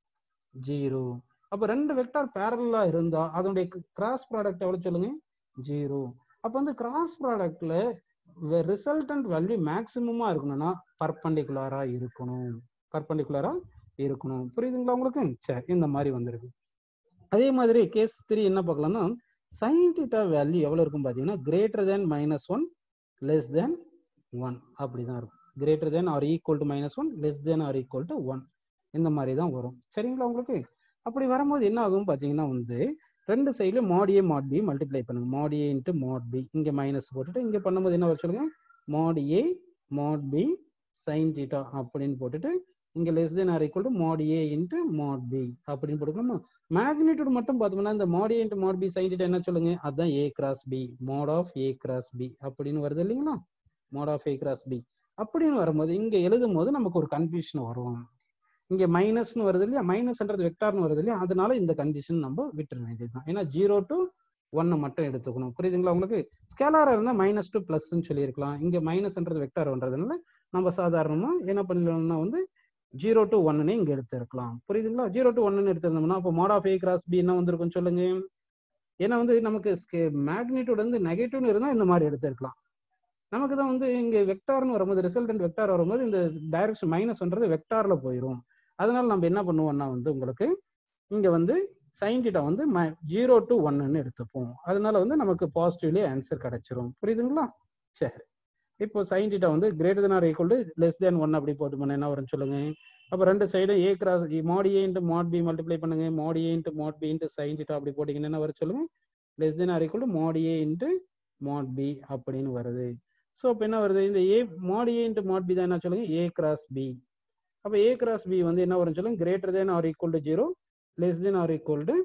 ஜீரோ அப்போ ரெண்டு வெக்டார் பேரலா இருந்தா அதனுடைய கிராஸ் ப்ராடக்ட் எவ்வளவு சொல்லுங்க ஜீரோ அப்போ வந்து கிராஸ் ப்ராடக்ட்ல ரிசல்டன்ட் வேல்யூ மேக்சிமமா இருக்கணும்னா பர்பண்டிகுலரா இருக்கணும் பர்பண்டிகுலரா இருக்கணும் புரியுதுங்களா உங்களுக்கு சரி இந்த மாதிரி வந்திருக்கு அதே மாதிரி கேஸ் த்ரீ என்ன பார்க்கலாம்னா சைன் டீட்டா வேல்யூ எவ்வளவு இருக்கும் பாத்தீங்கன்னா greater than minus one less than one அப்படிதான் இருக்கும் greater than or equal to minus one less than or equal to one இந்த மாதிரி தான் வரும் சரிங்களா உங்களுக்கு அப்படி வரும்போது என்ன ஆகும் பாத்தீங்கன்னா வந்து ரெண்டு சைடுல மாட் ஏ மாட் பி மல்டிப்ளை பண்ணுங்க mod A into mod B இங்க மைனஸ் போட்டுட்டு இங்க பண்ணும்போது என்ன வரும் சொல்லுங்க mod A mod B sine theta அப்படின்னு போட்டுட்டு இங்க less than or equal to mod A into mod B அப்படின்னு போட்டுக்கலாமா மேக்னிடியூட் மட்டும் பார்த்தோம்னா இந்த mod A into mod B sine theta என்ன சொல்லுங்க அதுதான் A cross B mod of A cross B அப்படின்னு வருது இல்லைங்களா mod of A cross B அப்படின்னு வரும்போது இங்க எழுதும் போது நமக்கு ஒரு கன்ஃபியூஷன் வரும் இங்க மைனஸ்னு வருது இல்லையா மைனஸ்ன்றது வெக்டார்னு வருது இல்லையா அதனால இந்த கண்டிஷன் நம்ம விட்டுற வேண்டியதுதான் ஏன்னா ஜீரோ டு ஒன்னை மட்டும் எடுத்துக்கணும் புரியுதுங்களா உங்களுக்கு ஸ்கேலாரா இருந்தா மைனஸ் டு பிளஸ்ன்னு சொல்லியிருக்கலாம் இங்க மைனஸ்ன்றது வெக்டார் பண்றதுனால நம்ம சாதாரணமா என்ன பண்ணலாம்னா வந்து ஜீரோ டு ஒன்னு இங்க எடுத்திருக்கலாம் புரியுதுங்களா ஜீரோ டு ஒன்னு எடுத்திருந்தோம்னா அப்போ mod of A cross B என்ன வந்திருக்கும் சொல்லுங்க ஏன்னா வந்து நமக்கு மேக்னிடியூட் வந்து நெகட்டிவ்னு இருந்தா இந்த மாதிரி எடுத்திருக்கலாம் நமக்கு தான் வந்து இங்க வெக்டார்னு வரும்போது ரிசல்டன்ட் வெக்டார் வரும்போது இந்த டைரக்ஷன் மைனஸ்ன்றது வெக்டார்ல போயிடும் அதனால நம்ம என்ன பண்ணுவோம்னா வந்து உங்களுக்கு இங்க வந்து சைன் டீட்டா வந்து ஜீரோ டு ஒன்னு எடுத்துப்போம் அதனால வந்து நமக்கு பாசிட்டிவ்லி ஆன்சர் கிடைச்சிரும் புரியுதுங்களா சரி இப்போ சைன் டீட்டா வந்து greater than or equal to less than one அப்படி போட்டு பண்ண என்ன வரும்னு சொல்லுங்க அப்போ ரெண்டு சைடும் A cross mod A into mod B multiply பண்ணுங்க mod A into mod B into sine theta அப்படி போட்டீங்கன்னா என்ன வரும் சொல்லுங்க less than or equal to mod A into mod B அப்படின்னு வருது ஸோ இப்போ என்ன வருது இந்த A mod A into mod B தான் என்ன சொல்லுங்க ஏ கிராஸ் பி அப்போ ஏ கிராஸ் பி வந்து என்ன வரும் சொல்லுங்க greater than or equal to zero less than or equal to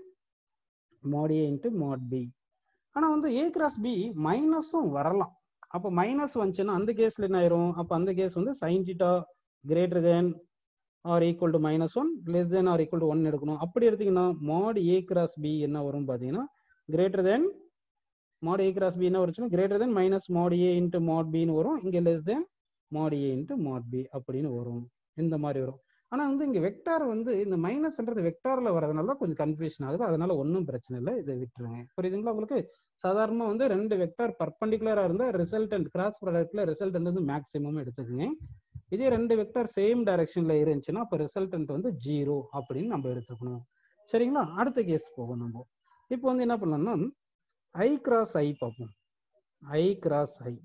mod A into mod B ஆனால் வந்து ஏ கிராஸ் பி மைனஸும் வரலாம் அப்போ மைனஸ் வந்துச்சுன்னா அந்த கேஸ்ல என்ன ஆயிரும் அப்போ அந்த கேஸ் வந்து sine theta greater than or equal to minus one less than or equal to one எடுக்கணும் அப்படி எடுத்தீங்கன்னா மாட் ஏ கிராஸ் பி என்ன வரும் பார்த்தீங்கன்னா greater than mod A cross B என்ன வருச்சுன்னா greater than minus mod A into mod பின்னு வரும் இங்கே less than mod A into mod B அப்படின்னு வரும் இந்த மாதிரி வரும் ஆனால் வந்து இங்கே வெக்டார் வந்து இந்த மைனஸ்ன்றது வெக்டாரில் வரதுனால தான் கொஞ்சம் கன்ஃபியூஷன் ஆகுது அதனால ஒன்றும் பிரச்சனை இல்லை இதை விட்டுருங்க புரியுதுங்களா உங்களுக்கு சாதாரணமாக வந்து ரெண்டு வெக்டார் பர்பண்டிகுலராக இருந்தால் ரிசல்டன்ட் கிராஸ் ப்ராடக்ட்ல ரிசல்டன்ட் வந்து மேக்ஸிமம் எடுத்துக்கோங்க இதே ரெண்டு வெக்டார் சேம் டைரக்ஷன்ல இருந்துச்சுன்னா அப்போ ரிசல்டன்ட் வந்து ஜீரோ அப்படின்னு நம்ம எடுத்துக்கணும் சரிங்களா அடுத்த கேஸ் போகும் நம்ம இப்போ வந்து என்ன பண்ணலாம்னா ஐ கிராஸ் ஐ பார்ப்போம் ஐ கிராஸ் ஐ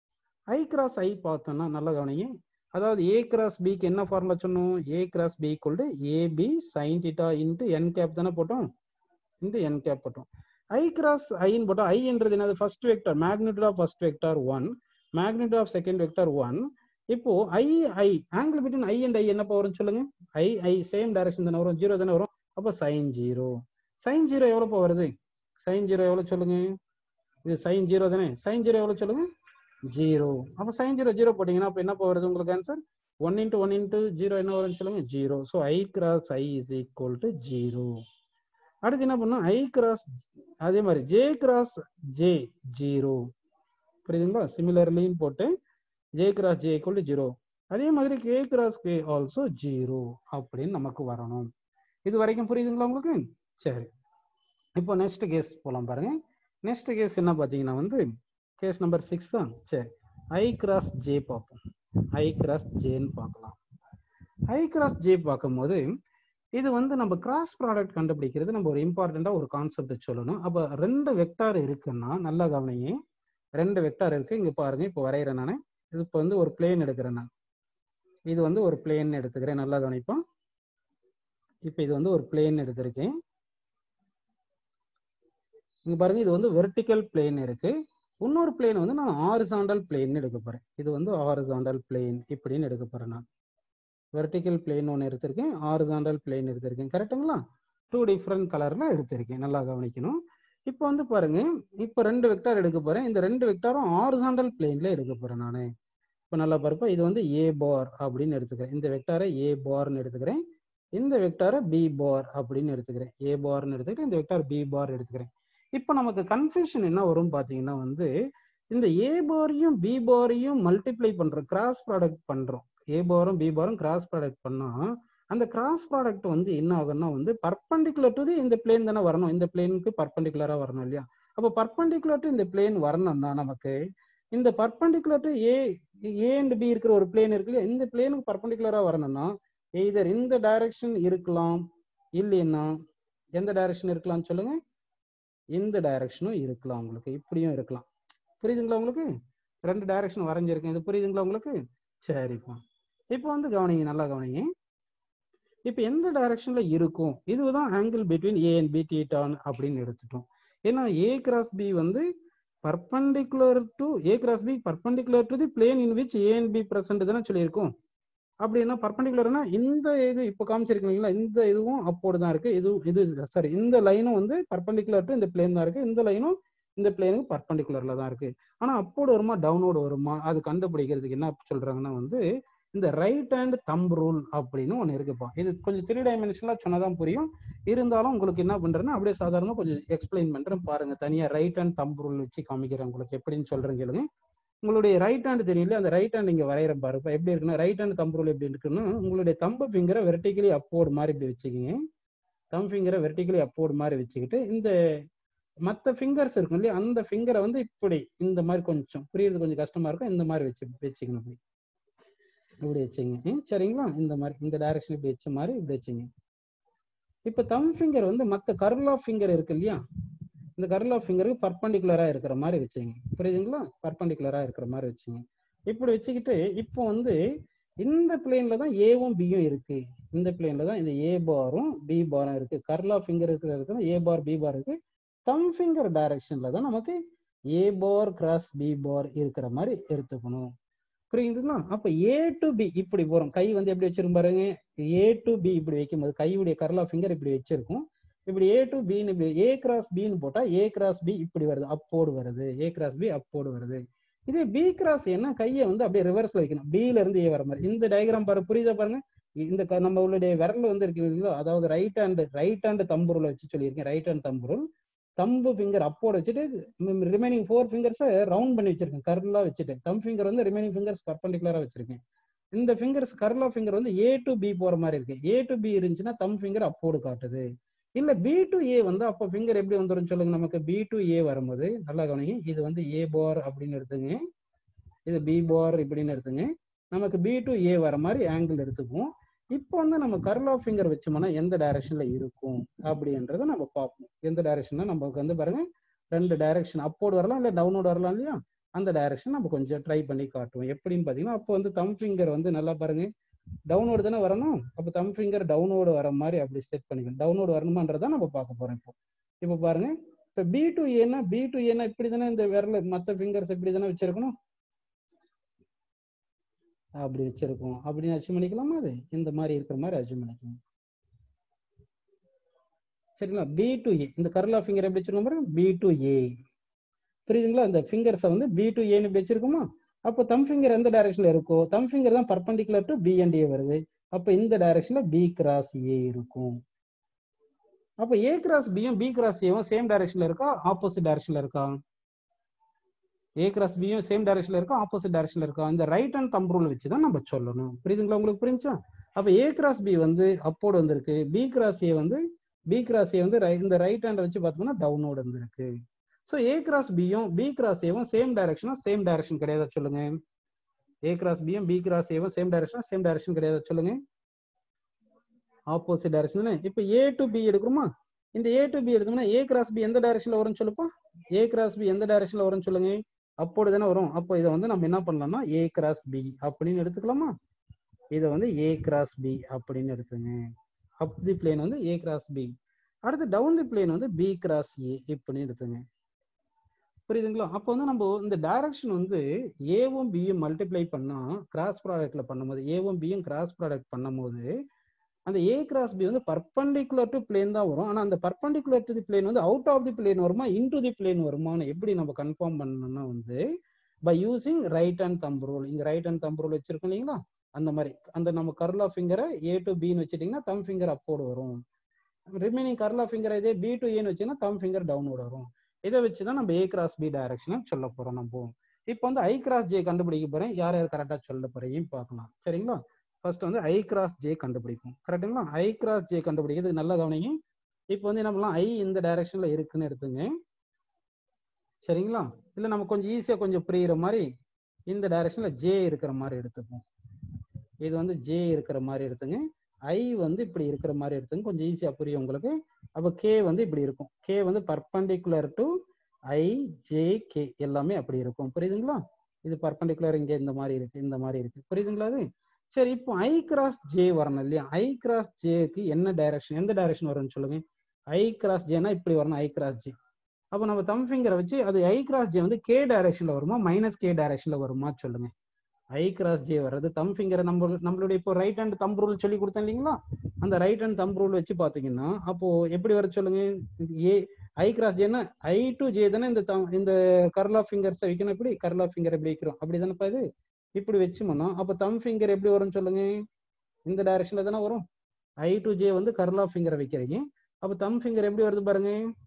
ஐ கிராஸ் ஐ பார்த்தோம்னா நல்லா கவனிங்க அதாவது ஏ கிராஸ் பிக்கு என்ன ஃபார்முலா சொன்னோம் A cross B equal to AB sine theta into N cap தானே போட்டோம் இன்ட்டு என் கேப் போட்டோம் ஐ கிராஸ் ஐன்னு போட்டா ஐன்றது என்னது first vector magnitude of first vector one magnitude of second vector one இப்போ I I angle between I and I என்னப்பா வரும்னு சொல்லுங்க ஐ ஐ சேம் டைரக்ஷன் தானே வரும் ஜீரோ தானே வரும் அப்போ சைன் ஜீரோ சைன் ஜீரோ எவ்வளோப்பா வருது சைன் ஜீரோ எவ்வளோ சொல்லுங்க இது சைன் ஜீரோ தானே சைன் ஜீரோ எவ்வளோ சொல்லுங்க ஜீரோ அப்போ சைன் ஜீரோ ஜீரோ போட்டிங்கன்னா அப்போ என்னப்பா வருது உங்களுக்கு answer one into one into zero என்ன வரும்னு சொல்லுங்க zero so I cross I is equal to zero அடுத்து என்ன பண்ணோம் ஐ கிராஸ் அதே மாதிரி ஜே கிராஸ் ஜே ஜீரோ புரியுதுங்களா சிமிலர்லின்னு போட்டு J cross J equal to zero அதே மாதிரி K cross K also zero அப்படின்னு நமக்கு வரணும் இது வரைக்கும் புரியுதுங்களா உங்களுக்கு சரி இப்போ நெக்ஸ்ட் கேஸ் போகலாம் பாருங்க நெக்ஸ்ட் கேஸ் என்ன பார்த்தீங்கன்னா வந்து கேஸ் நம்பர் சிக்ஸ் தான் சரி ஐ கிராஸ் ஜே பார்ப்போம் ஐ கிராஸ் ஜேன்னு பார்க்கலாம் ஐ கிராஸ் ஜே பார்க்கும்போது இது வந்து நம்ம கிராஸ் ப்ராடக்ட் கண்டுபிடிக்கிறது நம்ம ஒரு இம்பார்ட்டண்ட்டாக ஒரு கான்செப்ட் சொல்லணும் அப்போ ரெண்டு வெக்டார் இருக்குன்னா நல்லா கவனிங்க ரெண்டு வெக்டார் இருக்கு இங்க பாருங்க இப்போ வரைகிறேன் நான் இது இப்போ வந்து ஒரு பிளேன் எடுக்கிறேன் நான் இது வந்து ஒரு பிளேன் எடுத்துக்கிறேன் நல்லா கவனிப்போம் இப்போ இது வந்து ஒரு பிளேன் எடுத்திருக்கேன் இங்க பாருங்க இது வந்து வெர்டிக்கல் பிளேன் இருக்கு இன்னொரு பிளேன் வந்து நான் ஆரிசாண்டல் பிளேன் எடுக்க போறேன் இது வந்து ஆரிசாண்டல் பிளேன் இப்படின்னு எடுக்க போறேன் நான் வெர்டிக்கல் பிளேன் ஒன்று எடுத்திருக்கேன் ஆரிசாண்டல் பிளேன் எடுத்திருக்கேன் கரெக்டுங்களா டூ டிஃப்ரெண்ட் கலர்ல எடுத்திருக்கேன் நல்லா கவனிக்கணும் இப்போ வந்து பாருங்க இப்போ ரெண்டு வெக்டார் எடுக்க போறேன் இந்த ரெண்டு வெக்டாரும் ஆரிசாண்டல் பிளேன்ல எடுக்க போறேன் நான் இப்போ நல்லா பாருப்பா இது வந்து ஏ பார் அப்படின்னு எடுத்துக்கிறேன் இந்த வெக்டாரை ஏ பார்னு எடுத்துக்கிறேன் இந்த வெக்டாரை பி பார் அப்படின்னு எடுத்துக்கிறேன் ஏ பார்னு எடுத்துக்கிறேன் இந்த வெக்டார் பி பார் எடுத்துக்கிறேன் இப்போ நமக்கு கன்ஃபியூஷன் என்ன வரும் பார்த்தீங்கன்னா வந்து இந்த ஏ பாரையும் பி பாரையும் மல்டிப்ளை பண்றோம் கிராஸ் ப்ராடக்ட் பண்றோம் ஏ பாரும் பி பாரும் கிராஸ் ப்ராடக்ட் பண்ணா அந்த கிராஸ் ப்ராடக்ட் வந்து என்ன ஆகும்னா வந்து பர்பண்டிகுலர் டு இந்த பிளேன் தானே வரணும் இந்த பிளேனுக்கு பர்பண்டிகுலரா வரணும் இல்லையா அப்போ பர்பண்டிகுலர் டு இந்த பிளேன் வரணும்னா நமக்கு இந்த perpendicular to A A and B இருக்கிற ஒரு பிளேன் இருக்கு இல்லையா இந்த பிளேனுக்கு பர்பண்டிகுலரா வரணும்னா எய்தர் இந்த டைரக்ஷன் இருக்கலாம் இல்லைன்னா எந்த டைரக்ஷன் இருக்கலாம்னு சொல்லுங்க இந்த டைரக்ஷனும் இருக்கலாம் உங்களுக்கு இப்படியும் இருக்கலாம் புரியுதுங்களா உங்களுக்கு ரெண்டு டைரக்ஷன் வரைஞ்சிருக்கேன் இது புரியுதுங்களா உங்களுக்கு சரிப்பா இப்போ வந்து கவனிங்க நல்லா கவனிங்க இப்போ எந்த டைரக்ஷன்ல இருக்கும் இதுதான் angle between A and B டீட்டான் அப்படின்னு எடுத்துட்டோம் ஏன்னா ஏ கிராஸ் பி வந்து perpendicular to A cross B perpendicular to the plane in which A and B present தானே சொல்லியிருக்கோம் அப்படின்னா பர்பண்டிகுலர்னா இந்த இது இப்போ காமிச்சிருக்கீங்களா இந்த இதுவும் அப்போடு தான் இருக்கு இது இது சாரி இந்த லைனும் வந்து பர்பண்டிகுலர் டு இந்த பிளேன் தான் இருக்கு இந்த லைனும் இந்த பிளேனுக்கு பர்பண்டிகுலர்ல தான் இருக்கு ஆனா அப்போடு வருமா டவுனோடு வருமா அது கண்டுபிடிக்கிறதுக்கு என்ன சொல்றாங்கன்னா வந்து இந்த ரைட் ஹேண்ட் தம்ப் ரூல் அப்படின்னு ஒன்று இருக்குப்பா இது கொஞ்சம் த்ரீ டைமென்ஷனலா சொன்னதான் புரியும் இருந்தாலும் உங்களுக்கு என்ன பண்றேன்னா அப்படியே சாதாரணமா கொஞ்சம் எக்ஸ்பிளைன் பண்றேன் பாருங்க தனியா ரைட் ஹேண்ட் தம்ப் ரூல் வச்சு காமிக்கிறேன் உங்களுக்கு எப்படின்னு சொல்றேன் கேளுங்க உங்களுடைய ரைட் ஹேண்ட் தெரியல அந்த ரைட் ஹேண்ட் இங்க வரைகிற பாருப்பா எப்படி இருக்குன்னா ரைட் ஹேண்ட் தம்ப் ரூல் எப்படி இருக்குன்னா உங்களுடைய தம்பு ஃபிங்கரை வெர்டிக்கலி அப்போர்டு மாதிரி இப்படி வச்சுக்கிங்க தம் ஃபிங்கரை வெர்டிக்கலி அப்போர்டு மாதிரி வச்சுக்கிட்டு இந்த மற்ற ஃபிங்கர்ஸ் இருக்கும் இல்லையா அந்த ஃபிங்கரை வந்து இப்படி இந்த மாதிரி கொஞ்சம் புரியுறது கொஞ்சம் கஷ்டமா இருக்கும் இந்த மாதிரி வச்சு வச்சுக்கணும் இப்படி இப்படி வச்சுங்க ம், சரிங்களா இந்த மாதிரி இந்த டைரக்ஷன் இப்படி வச்ச மாதிரி இப்படி வச்சுங்க இப்போ தம் ஃபிங்கர் வந்து மற்ற கர்ல் ஆஃப் ஃபிங்கர் இருக்கு இல்லையா இந்த கர்ல் ஆஃப் ஃபிங்கருக்கு பர்பண்டிகுலரா இருக்கிற மாதிரி வச்சுங்க புரியுதுங்களா பர்பண்டிகுலரா இருக்கிற மாதிரி வச்சுங்க இப்படி வச்சுக்கிட்டு இப்போ வந்து இந்த பிளேன்ல தான் ஏவும் பியும் இருக்கு இந்த பிளேன்ல தான் இந்த ஏ பாரும் பி பாரும் இருக்கு கர்ல் ஆஃப் ஃபிங்கர் இருக்கிறது ஏ பார் பி பார் இருக்கு தம் ஃபிங்கர் டைரக்ஷன்ல தான் நமக்கு ஏ பார் கிராஸ் பி பார் இருக்கிற மாதிரி எடுத்துக்கணும் புரியுதுங்களா அப்ப ஏ டு பி இப்படி போறோம் கை வந்து எப்படி வச்சிருக்கும் பாருங்க ஏ டு பி இப்படி வைக்கும்போது கையுடைய கர்லா ஃபிங்கர் இப்படி வச்சிருக்கும் இப்படி ஏ டு பின்னு இப்படி ஏ கிராஸ் பின்னு போட்டா ஏ கிராஸ் பி இப்படி வருது அப்போடு வருது ஏ கிராஸ் பி அப்போடு வருது இதே பி கிராஸ் என்ன கையை வந்து அப்படியே ரிவர்ஸ்ல வைக்கணும் பில இருந்து ஏ வர மாதிரி இந்த டயக்ராம் பாரு புரியுதா பாருங்க இந்த க- நம்மளுடைய விரல் வந்து இருக்குங்களோ அதாவது ரைட் ஹேண்ட் ரைட் ஹேண்ட் தம்புருல வச்சு சொல்லியிருக்கேன் right hand thumb rule thumb finger அப்போட வச்சுட்டு ரிமைனிங் ஃபோர் ஃபிங்கர்ஸை ரவுண்ட் பண்ணி வச்சிருக்கேன் கர்லா வச்சுட்டு தம் ஃபிங்கர் வந்து ரிமைனிங் ஃபிங்கர்ஸ் பர்பண்டிகுலரா வச்சிருக்கேன் இந்த ஃபிங்கர்ஸ் கர்லா ஃபிங்கர் வந்து ஏ டு பி போற மாதிரி இருக்கு ஏ டு பி இருந்துச்சுன்னா தம் ஃபிங்கர் அப்போடு காட்டுது இல்ல பி டு ஏ வந்து அப்போ ஃபிங்கர் எப்படி வந்துரும் சொல்லுங்க நமக்கு பி டு ஏ வரும்போது நல்லா கவனிங்க இது வந்து ஏ பார் அப்படின்னு எடுத்துங்க இது பி பார் இப்படின்னு எடுத்துங்க நமக்கு பி டு ஏ வர மாதிரி ஆங்கிள் எடுத்துக்குவோம் இப்போ வந்து நம்ம கர்ல் ஆஃப் ஃபிங்கர் வச்சோம்னா எந்த டைரக்ஷன்ல இருக்கும் அப்படின்றத நம்ம பார்ப்போம் எந்த டைரக்ஷன்ல நமக்கு வந்து பாருங்க ரெண்டு டைரக்ஷன் அப்போடு வரலாம் இல்லை டவுனோடு வரலாம் இல்லையா அந்த டைரக்ஷன் நம்ம கொஞ்சம் ட்ரை பண்ணி காட்டுவோம் எப்படின்னு பார்த்தீங்கன்னா அப்போ வந்து தம் ஃபிங்கர் வந்து நல்லா பாருங்க டவுனோடு தானே வரணும் அப்போ தம் ஃபிங்கர் டவுனோடு வர மாதிரி அப்படி செட் பண்ணிக்கணும் டவுனோடு வரணுமான்றதை நம்ம பார்க்க போறோம் இப்போ இப்போ பாருங்க இப்ப பி டு ஏன்னா பி டு ஏன்னா இப்படி தானே இந்த விரல மத்த ஃபிங்கர்ஸ் இப்படி தானே வச்சிருக்கணும் அப்படி வச்சிருக்கோம் அப்படின்னு அச்சீவ் பண்ணிக்கலாமா அது இந்த மாதிரி இருக்கிற மாதிரி அச்சீவ் பண்ணிக்கலாம் சரிங்களா பி டு ஏ இந்த கர்லா ஃபிங்கர் எப்படி வச்சிருக்கோம் பாருங்க பி டு ஏ புரியுதுங்களா இந்த ஃபிங்கர்ஸை வந்து பி டு ஏன்னு இப்படி வச்சிருக்கோமா அப்போ தம் ஃபிங்கர் எந்த டைரக்ஷன்ல இருக்கோ தம் ஃபிங்கர் தான் perpendicular to B and A வருது அப்போ இந்த டைரக்ஷன்ல பி கிராஸ் ஏ இருக்கும் அப்போ ஏ கிராஸ் பியும் பி கிராஸ் ஏவும் சேம் டைரக்ஷன்ல இருக்கா ஆப்போசிட் டைரக்ஷன்ல இருக்கா ஏ கிராஸ் பியும் சேம் டைரக்ஷன்ல இருக்கா ஆப்போசிட் டைரக்ஷன்ல இருக்கா இந்த ரைட் அண்ட் தம் ரூல் வச்சு தான் நம்ம சொல்லணும் புரியுதுங்களா உங்களுக்கு புரிஞ்சா அப்போ ஏ கிராஸ் பி வந்து அப்போடு வந்திருக்கு பி கிராஸ் ஏ வந்து பி கிராஸ் ஏ வந்து ரை- இந்த ரைட் ஹேண்டை வச்சு பார்த்தோம்னா டவுனோடு வந்திருக்கு ஸோ ஏ கிராஸ் பியும் பி கிராஸ் ஏவும் சேம் டைரக்ஷனா சேம் டைரக்ஷன் கிடையாது சொல்லுங்க ஏ கிராஸ் பியும் பி கிராஸ் ஏவும் சேம் டைரக்ஷனா சேம் டைரக்ஷன் கிடையாது சொல்லுங்க ஆப்போசிட் டைரக்ஷன் தானே இப்போ ஏ டு பி எடுக்கிறோமா இந்த ஏ டு பி எடுத்தோம்னா ஏ கிராஸ் பி எந்த டைரக்ஷன்ல வரும்னு சொல்லுப்பா ஏ கிராஸ் பி எந்த டைரக்ஷன்ல வரும்னு சொல்லுங்க அப்போது தானே வரும் அப்போ இதை வந்து நம்ம என்ன பண்ணலாம்னா ஏ கிராஸ் பி அப்படின்னு எடுத்துக்கலாமா இதை வந்து ஏ கிராஸ் பி அப்படின்னு எடுத்துங்க அப் தி பிளேன் வந்து ஏ கிராஸ் பி அடுத்து டவுன் தி பிளேன் வந்து பி கிராஸ் ஏ இப்படின்னு எடுத்துங்க புரியுதுங்களா அப்போ வந்து நம்ம இந்த டைரக்ஷன் வந்து ஏவும் பியும் மல்டிப்ளை பண்ணா கிராஸ் ப்ராடக்ட்ல பண்ணும்போது ஏவும் பியும் கிராஸ் ப்ராடக்ட் பண்ணும்போது அந்த ஏ கிராஸ் பி வந்து பர்பண்டிகுலர் டு பிளேன் தான் வரும் ஆனா அந்த பர்பண்டிகுலர் டு தி பிளேன் வந்து அவுட் ஆஃப் தி பிளேன் வருமா இன்டு தி பிளேன் வருமான்னு எப்படி நம்ம கன்ஃபார்ம் பண்ணணும்னா வந்து by using right and thumb rule இங்க ரைட் அண்ட் தம்ப் ரூல் வச்சிருக்கோம் இல்லைங்களா அந்த மாதிரி அந்த நம்ம கர்லா ஃபிங்கரை A to pin வச்சுட்டீங்கன்னா them finger அப்போடு வரும் ரிமைனிங் கர்லா ஃபிங்கர் இதே பி டு ஏன்னு வச்சீங்கன்னா தம் ஃபிங்கர் டவுனோட வரும் இதை வச்சு தான் நம்ம ஏ கிராஸ் பி டைரக்ஷனை சொல்ல போறோம் நம்ம இப்போ வந்து ஐ கிராஸ் ஜே கண்டுபிடிக்க போறேன் யார் யார் கரெக்டாக சொல்ல போறீங்க பார்க்கலாம் சரிங்களா ஃபர்ஸ்ட் வந்து ஐ கிராஸ் ஜே கண்டுபிடிப்போம் கரெக்டுங்களா ஐ கிராஸ் ஜே கண்டுபிடிக்கிறது நல்லா கவனிங்க இப்போ வந்து என்ன பண்ணலாம் ஐ இந்த டைரக்ஷன்ல இருக்குன்னு எடுத்துங்க சரிங்களா இல்லை நம்ம கொஞ்சம் ஈஸியாக கொஞ்சம் புரியுற மாதிரி இந்த டைரக்ஷன்ல ஜே இருக்கிற மாதிரி எடுத்துப்போம் இது வந்து ஜே இருக்கிற மாதிரி எடுத்துங்க ஐ வந்து இப்படி இருக்கிற மாதிரி எடுத்துங்க கொஞ்சம் ஈஸியா புரியும் உங்களுக்கு அப்போ கே வந்து இப்படி இருக்கும் கே வந்து perpendicular to I J K எல்லாமே அப்படி இருக்கும் புரியுதுங்களா இது பர்பண்டிகுலர் இங்க இந்த மாதிரி இருக்கு இந்த மாதிரி இருக்கு புரியுதுங்களா அது சரி இப்போ ஐ கிராஸ் ஜே வரணும் இல்லையா ஐ கிராஸ் ஜேக்கு என்ன டைரக்ஷன் எந்த டைரக்ஷன் வரும்னு சொல்லுங்க ஐ கிராஸ் ஜேனா இப்படி வரணும் ஐ கிராஸ் ஜே அப்போ நம்ம தம் ஃபிங்கரை வச்சு அது ஐ கிராஸ் ஜே வந்து கே டைரக்ஷன்ல வருமா மைனஸ் கே டைரக்ஷன்ல வருமா சொல்லுங்க ஐ கிராஸ் ஜே வர்றது தம் ஃபிங்கரை நம்ம நம்மளுடைய இப்போ ரைட் ஹேண்ட் தம் ரூல் சொல்லி கொடுத்தேன் இல்லைங்களா அந்த ரைட் ஹேண்ட் தம் ரூல் வச்சு பாத்தீங்கன்னா அப்போ எப்படி வர சொல்லுங்க ஏ ஐ கிராஸ் ஜேன்னா ஐ டு ஜே தானே இந்த thumb- இந்த கர்லா ஃபிங்கர்ஸை வைக்கணும் இப்படி கர்லா ஃபிங்கர் எப்படி வைக்கிறோம் அப்படி தானேப்பா இது இப்படி வச்சோம்னா அப்போ தம் ஃபிங்கர் எப்படி வரும்னு சொல்லுங்க இந்த டைரக்ஷன்ல தானே வரும் ஐ டு ஜே வந்து கர்லா ஃபிங்கரை வைக்கிறீங்க அப்போ தம் ஃபிங்கர் எப்படி வருது பாருங்க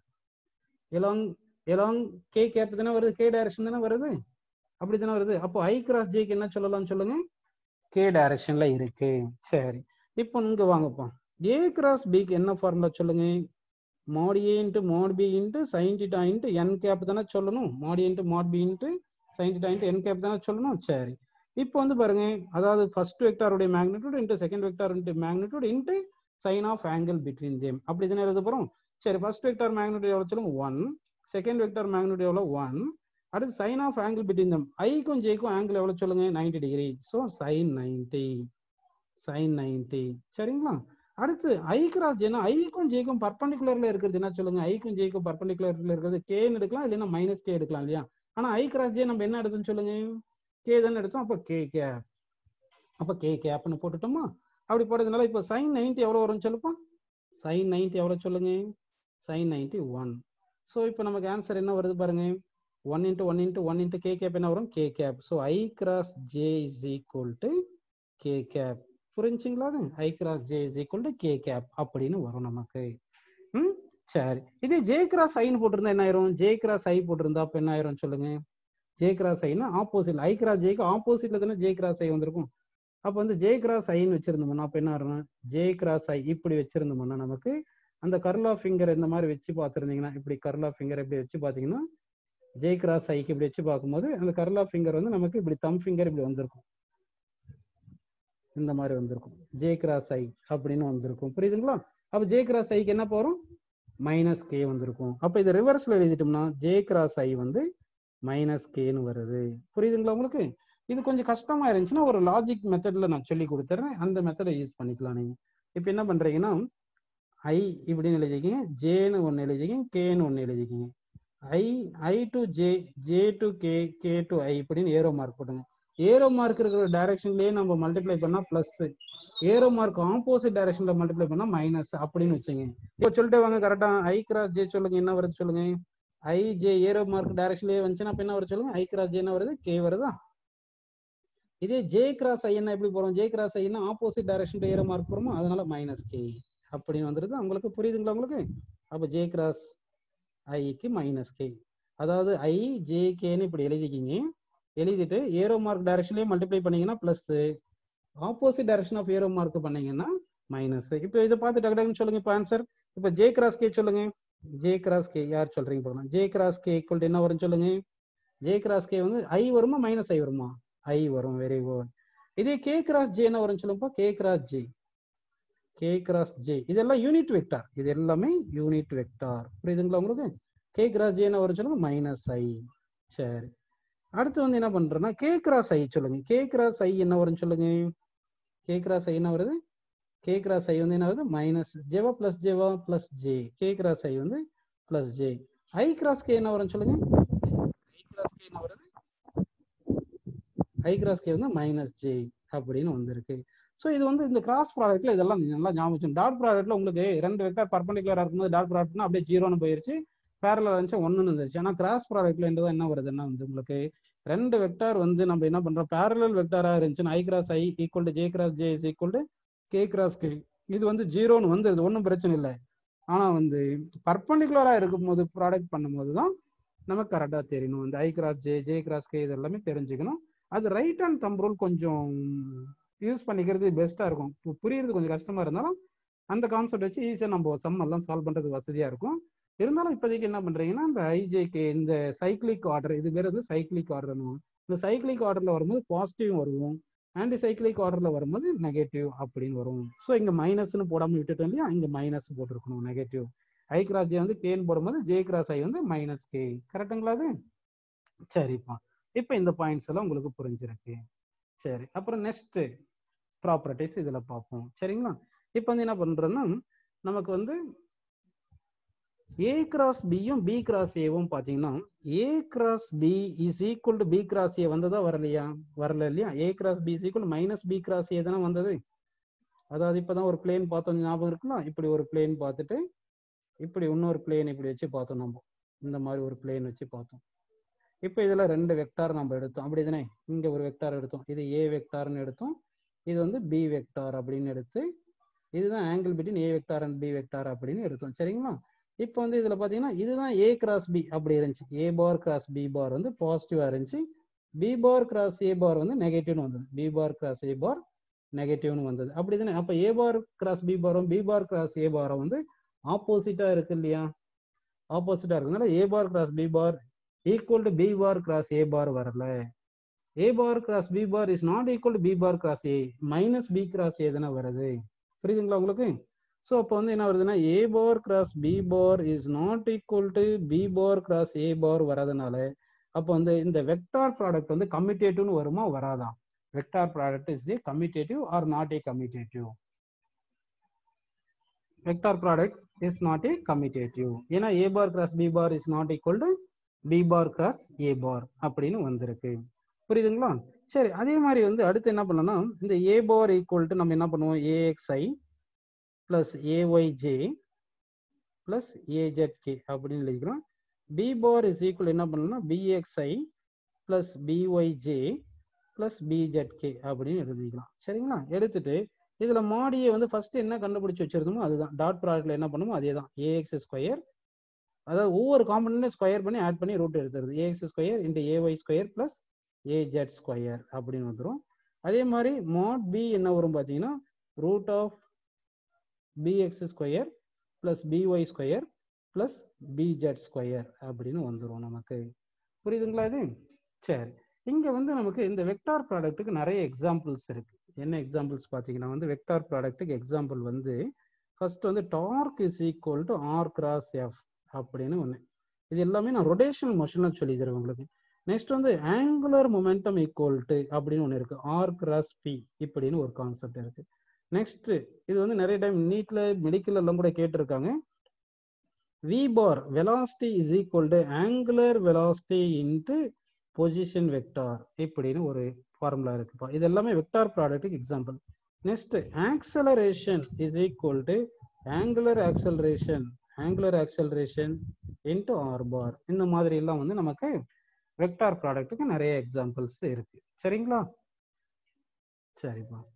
எலாங் எலாங் கே கேப் தானே வருது கே டைரக்ஷன் தானே வருது அப்படி தானே வருது அப்போ ஐ கிராஸ் ஜேக்கு என்ன சொல்லலாம்னு சொல்லுங்க கே டைரக்ஷன்ல இருக்கு சரி இப்போ இங்க வாங்கப்பா ஏ கிராஸ் பிக்கு என்ன ஃபார்முலா சொல்லுங்க mod A into mod B into sine theta into N cap தானே சொல்லணும் mod A into mod B into sine theta into N cap தானே சொல்லணும் சரி இப்போ வந்து பாருங்க அதாவது ஃபர்ஸ்ட் வெக்டாருடைய magnitude into second vector into magnitude into sine of angle between them அப்படி தானே எழுத போறோம் சரி ஃபர்ஸ்ட் வெக்டார் மேக்னிடியூட் எவ்வளோ சொல்லுங்க ஒன் செகண்ட் வெக்டார் மேக்னிடியூட் எவ்வளோ ஒன் அடுத்து sine of angle between them ஐக்கும் ஜேக்கும் ஆங்கிள் எவ்வளோ சொல்லுங்க 90 degree so sine ninety sine ninety சரிங்களா அடுத்து ஐ கிராஸ் ஜேனா ஐக்கும் ஜேக்கும் பர்பண்டிகுலர்ல இருக்கிறது என்ன சொல்லுங்க ஐக்கும் ஜேக்கும் பர்பண்டிகுலர்ல இருக்கிறது கேன்னு எடுக்கலாம் இல்லைன்னா மைனஸ் கே எடுக்கலாம் இல்லையா ஆனா ஐ கிராஸ் ஜே நம்ம என்ன எடுத்தோம்னு சொல்லுங்க கே தானே எடுத்தோம் அப்போ கே கேப் அப்போ கே கேப்னு போட்டுட்டோமா அப்படி போட்டதுனால இப்போ சைன் நைன்டி எவ்வளோ வரும்னு சொல்லுப்பா சைன் நைன்டி எவ்வளோ சொல்லுங்க சைன் நைன்டி ஒன் ஸோ இப்போ நமக்கு ஆன்சர் என்ன வருது பாருங்க one into one into one into K cap என்ன வரும் K cap so I cross J is equal to K cap புரிஞ்சுங்களா அது I cross J is equal to K cap அப்படின்னு வரும் நமக்கு ம் சரி இதே ஜே கிராஸ் ஐன்னு போட்டிருந்தா என்ன ஆயிரும் ஜே கிராஸ் ஐ போட்டிருந்தா அப்போ என்ன ஆயிரும் சொல்லுங்க ஜே கிராஸ் ஐனா ஆப்போசிட் ஐ கிராஸ் ஜேக்கு ஆப்போசிட்ல தானே ஜே கிராஸ் ஐ வந்திருக்கும் அப்போ வந்து ஜே கிராஸ் ஐன்னு வச்சிருந்தோம்னா அப்போ என்ன ஆகும் ஜே கிராஸ் ஐ இப்படி வச்சிருந்தோம்னா நமக்கு அந்த கர்லா ஃபிங்கர் இந்த மாதிரி வச்சு பார்த்துருந்தீங்கன்னா இப்படி கர்லா ஃபிங்கர் இப்படி வச்சு பார்த்தீங்கன்னா ஜே கிராஸ் ஐக்கு இப்படி வச்சு பார்க்கும்போது அந்த கர்லா ஃபிங்கர் வந்து நமக்கு இப்படி தம் ஃபிங்கர் இப்படி வந்திருக்கும் இந்த மாதிரி வந்திருக்கும் ஜே கிராஸ் ஐ அப்படின்னு வந்திருக்கும் புரியுதுங்களா அப்போ ஜே கிராஸ் ஐக்கு என்ன போறோம் மைனஸ் கே வந்திருக்கும் அப்போ இதை ரிவர்ஸ்ல எழுதிட்டோம்னா ஜே கிராஸ் ஐ வந்து மைனஸ் கேன்னு வருது புரியுதுங்களா உங்களுக்கு இது கொஞ்சம் கஷ்டமா இருந்துச்சுன்னா ஒரு லாஜிக் மெத்தட்ல நான் சொல்லி கொடுத்துறேன் அந்த மெத்தடை யூஸ் பண்ணிக்கலாம் நீங்க இப்போ என்ன பண்றீங்கன்னா ஐ இப்படின்னு எழுதிக்கிங்க ஜேன்னு ஒன்று எழுதிக்கிங்க கேன்னு ஒன்று எழுதிக்கிங்க I I to J J to K K to I இப்படின்னு ஏரோ மார்க் போட்டுங்க ஏரோ மார்க் இருக்கிற டைரக்ஷன்லயே நம்ம மல்டிப்ளை பண்ணா பிளஸ் ஏரோ மார்க் ஆப்போசிட் டைரக்ஷன்ல மல்டிப்ளை பண்ணா மைனஸ் அப்படின்னு வச்சுங்க இப்போ சொல்லிட்டு வாங்க கரெக்டா ஐ கிராஸ் ஜே சொல்லுங்க என்ன வருது சொல்லுங்க ஐ ஜே ஏரோ மார்க் டைரக்ஷன்லயே வந்துச்சுன்னா அப்ப என்ன வருது சொல்லுங்க ஐ கிராஸ் ஜே என்ன வருது கே வருதா இதே ஜே கிராஸ் ஐ என்ன எப்படி போறோம் ஜே கிராஸ் ஐன்னா ஆப்போசிட் டைரக்ஷன் ஏரோ மார்க் போறோமோ அதனால மைனஸ் கே அப்படின்னு வந்துருது உங்களுக்கு புரியுதுங்களா உங்களுக்கு அப்ப ஜே கிராஸ் ஐக்கு மைனஸ் கே அதாவது ஐ ஜே கேன்னு இப்படி எழுதிக்கிங்க எழுதிட்டு ஏரோ மார்க் டைரக்ஷன்லயே மல்டிப்ளை பண்ணீங்கன்னா plus opposite direction of arrow mark பண்ணீங்கன்னா மைனஸ் இப்போ இதை பார்த்து டக்கு டக்குன்னு சொல்லுங்க இப்போ ஆன்சர் இப்போ ஜே கிராஸ் கே சொல்லுங்க ஜே கிராஸ் கே யார் சொல்றீங்க பார்க்கலாம் ஜே கிராஸ் கே ஈக்குவல் என்ன வரும் சொல்லுங்க ஜே கிராஸ் கே வந்து ஐ வருமா மைனஸ் ஐ வருமா ஐ வரும் வெரி குட் இதே கே கிராஸ் ஜே என்ன வரும் சொல்லுங்கப்பா K cross J K cross J இதெல்லாம் யூனிட் வெக்டார் இது எல்லாமே யூனிட் வெக்டார் புரியுதுங்களா உங்களுக்கு கே கிராஸ் ஜே என்ன வரும் சொல்லுங்க மைனஸ் ஐ சரி அடுத்து வந்து என்ன பண்றேன்னா கே கிராஸ் ஐ சொல்லுங்க கே கிராஸ் ஐ என்ன வரும் சொல்லுங்க கே கிராஸ் ஐ என்ன வருது கே கிராஸ் ஐ வந்து என்ன வருது மைனஸ் ஜேவா பிளஸ் ஜேவா plus J K cross I வந்து plus J I cross K என்ன வரும் சொல்லுங்க ஐ கிராஸ் கே என்ன வருது ஐ கிராஸ் கே வந்து மைனஸ் ஜே அப்படின்னு வந்திருக்கு ஸோ இது வந்து இந்த கிராஸ் ப்ராடக்ட்ல இதெல்லாம் நீங்க நல்லா ஞாபகம் டாட் ப்ராடக்ட்ல உங்களுக்கு ரெண்டு வெக்டர் பர்பண்டிகுலரா இருக்கும்போது டாட் ப்ராடக்ட்னா அப்படியே ஜீரோன்னு போயிருச்சு பேரலா இருந்துச்சு ஒன்றுன்னு இருந்துச்சு ஆனால் கிராஸ் ப்ராடக்ட்ல என்ன என்ன வருதுன்னா வந்து உங்களுக்கு ரெண்டு வெக்டார் வந்து நம்ம என்ன பண்றோம் பேரலல் வெக்டாரா இருந்துச்சுன்னா I cross I equal to J cross J is equal to K cross K இது வந்து ஜீரோன்னு வந்துருது ஒன்றும் பிரச்சனை இல்லை ஆனா வந்து பர்பண்டிகுலரா இருக்கும்போது ப்ராடக்ட் பண்ணும்போது தான் நமக்கு கரெக்டாக தெரியணும் இந்த I cross J J cross K இது எல்லாமே தெரிஞ்சுக்கணும் அது ரைட் ஹேண்ட் தம் ரூல் கொஞ்சம் யூஸ் பண்ணிக்கிறது பெஸ்ட்டாக இருக்கும் பு- புரியறது கொஞ்சம் கஷ்டமா இருந்தாலும் அந்த கான்செப்ட் வச்சு ஈஸியாக நம்ம சம் எல்லாம் சால்வ் பண்றது வசதியா இருக்கும் இருந்தாலும் இப்போதைக்கு என்ன பண்றீங்கன்னா இந்த ஐஜேக்கு இந்த சைக்ளிக் ஆர்டர் இது பேர் வந்து சைக்ளிக் ஆர்டர் இந்த சைக்ளிக் ஆர்டர்ல வரும்போது பாசிட்டிவ் வருவோம் ஆன்டி சைக்ளிக் ஆர்டர்ல வரும்போது நெகட்டிவ் அப்படின்னு வரும் ஸோ இங்க மைனஸ்னு போடாம விட்டுட்டோம் இல்லையா இங்க மைனஸ் போட்டிருக்கணும் நெகட்டிவ் ஐ கிராஸ் ஜே வந்து கேன்னு போடும்போது ஜே கிராஸ் ஐ வந்து மைனஸ் கே கரெக்டுங்களா அது சரிப்பா இப்போ இந்த பாயிண்ட்ஸ் எல்லாம் உங்களுக்கு புரிஞ்சிருக்கு சரி அப்புறம் நெக்ஸ்ட் ப்ராப்பர்ட்டிஸ் இதுல பார்ப்போம் சரிங்களா இப்போ வந்து என்ன பண்றோம்னா நமக்கு வந்து ஏ கிராஸ் பியும் பி கிராஸ் ஏவும் பாத்தீங்கன்னா A cross B is equal to B cross A வந்ததா வரலையா வரல இல்லையா A cross B is equal minus B cross A தானே வந்தது அதாவது இப்பதான் ஒரு பிளேன் பார்த்தோம் ஞாபகம் இருக்குல்ல இப்படி ஒரு பிளேன் பார்த்துட்டு இப்படி இன்னொரு பிளேன் இப்படி வச்சு பார்த்தோம் நம்ம இந்த மாதிரி ஒரு பிளேன் வச்சு பார்த்தோம் இப்போ இதுல ரெண்டு வெக்டார் நம்ம எடுத்தோம் அப்படி தானே இங்க ஒரு வெக்டார் எடுத்தோம் இது ஏ வெக்டார்னு எடுத்தோம் இது வந்து பி வெக்டார் அப்படின்னு எடுத்து இதுதான் angle between A vector and B vector அப்படின்னு எடுத்தோம் சரிங்களா இப்போ வந்து இதுல பாத்தீங்கன்னா இதுதான் ஏ கிராஸ் பி அப்படி இருந்துச்சு ஏ பார் கிராஸ் பி பார் வந்து பாசிட்டிவா இருந்துச்சு பி பார் கிராஸ் ஏ பார் வந்து நெகட்டிவ்னு வந்தது பி பார் கிராஸ் ஏ பார் நெகட்டிவ்னு வந்தது அப்படி தானே அப்ப ஏ பார் கிராஸ் பி பாரும் பி பார் கிராஸ் ஏ பாரும் வந்து ஆப்போசிட்டா இருக்கு இல்லையா ஆப்போசிட்டா இருக்குனால A bar cross B bar equal to B bar cross A bar வரல A bar cross B bar is not equal to B bar cross A minus B cross A தானே வருது புரியுதுங்களா உங்களுக்கு ஸோ அப்போ வந்து என்ன வருதுன்னா A bar cross B bar is not equal to B bar cross A bar வரதுனால அப்போ வந்து இந்த வெக்டார் ப்ராடக்ட் வந்து கம்மிட்டேட்டிவ்னு வருமா வராதா vector product is a commutative or not a commutative vector product is not a commutative ஏன்னா A bar cross B bar is not equal to B bar cross A bar அப்படின்னு வந்திருக்கு புரியுதுங்களா சரி அதே மாதிரி வந்து அடுத்து என்ன பண்ணோம்னா இந்த ஏ பார் ஈக்குவல் டு நம்ம என்ன பண்ணுவோம் A X I plus A Y J plus A Z K அப்படின்னு எழுதிக்கிறோம் பி பார் இஸ் ஈக்குவல் என்ன பண்ணணும்னா B X I plus B Y J plus B Z K அப்படின்னு எழுதிக்கலாம் சரிங்களா எடுத்துட்டு இதுல மாடியை வந்து ஃபர்ஸ்ட் என்ன கண்டுபிடிச்சு வச்சிருந்தோமோ அதுதான் டாட் ப்ராடக்ட்ல என்ன பண்ணுமோ அதே தான் ஏஎக்ஸ் ஸ்கொயர் அதாவது ஒவ்வொரு காம்பனண்ட்டையும் ஸ்கொயர் பண்ணி ஆட் பண்ணி ரூட் எடுத்துருது A X square into A Y square plus A Z square அப்படின்னு வந்துடும் அதே மாதிரி மாட் பி என்ன வரும் பார்த்தீங்கன்னா root of B X square plus B Y square plus B Z square அப்படின்னு வந்துடும் நமக்கு புரியுதுங்களா இது சரி இங்க வந்து நமக்கு இந்த வெக்டார் ப்ராடக்ட்டுக்கு நிறைய எக்ஸாம்பிள்ஸ் இருக்கு என்ன எக்ஸாம்பிள்ஸ் பார்த்தீங்கன்னா வந்து வெக்டார் ப்ராடக்ட்டுக்கு எக்ஸாம்பிள் வந்து ஃபர்ஸ்ட் வந்து torque is equal to R cross F அப்படின்னு ஒன்று இது எல்லாமே நான் ரொட்டேஷனல் மோஷனில் சொல்லி தருவேன் உங்களுக்கு நெக்ஸ்ட் வந்து ஆங்குலர் மொமெண்டம் ஈக்குவல் டு அப்படின்னு ஒன்று இருக்கு ஆர் கிராஸ் பி இப்படின்னு ஒரு கான்செப்ட் இருக்கு நெக்ஸ்ட் இது வந்து நிறைய டைம் நீட்ல மெடிக்கல் எல்லாம் கூட கேட்டிருக்காங்க V bar velocity is equal to angular velocity into position vector இப்படின்னு ஒரு ஃபார்முலா இருக்குப்பா இது எல்லாமே வெக்டார் ப்ராடக்ட்டுக்கு example next acceleration is equal to angular acceleration angular acceleration into R bar இந்த மாதிரி எல்லாம் வந்து நமக்கு வெக்டார் ப்ராடக்ட்டுக்கு நிறைய எக்ஸாம்பிள்ஸ் இருக்கு சரிங்களா சரிப்பா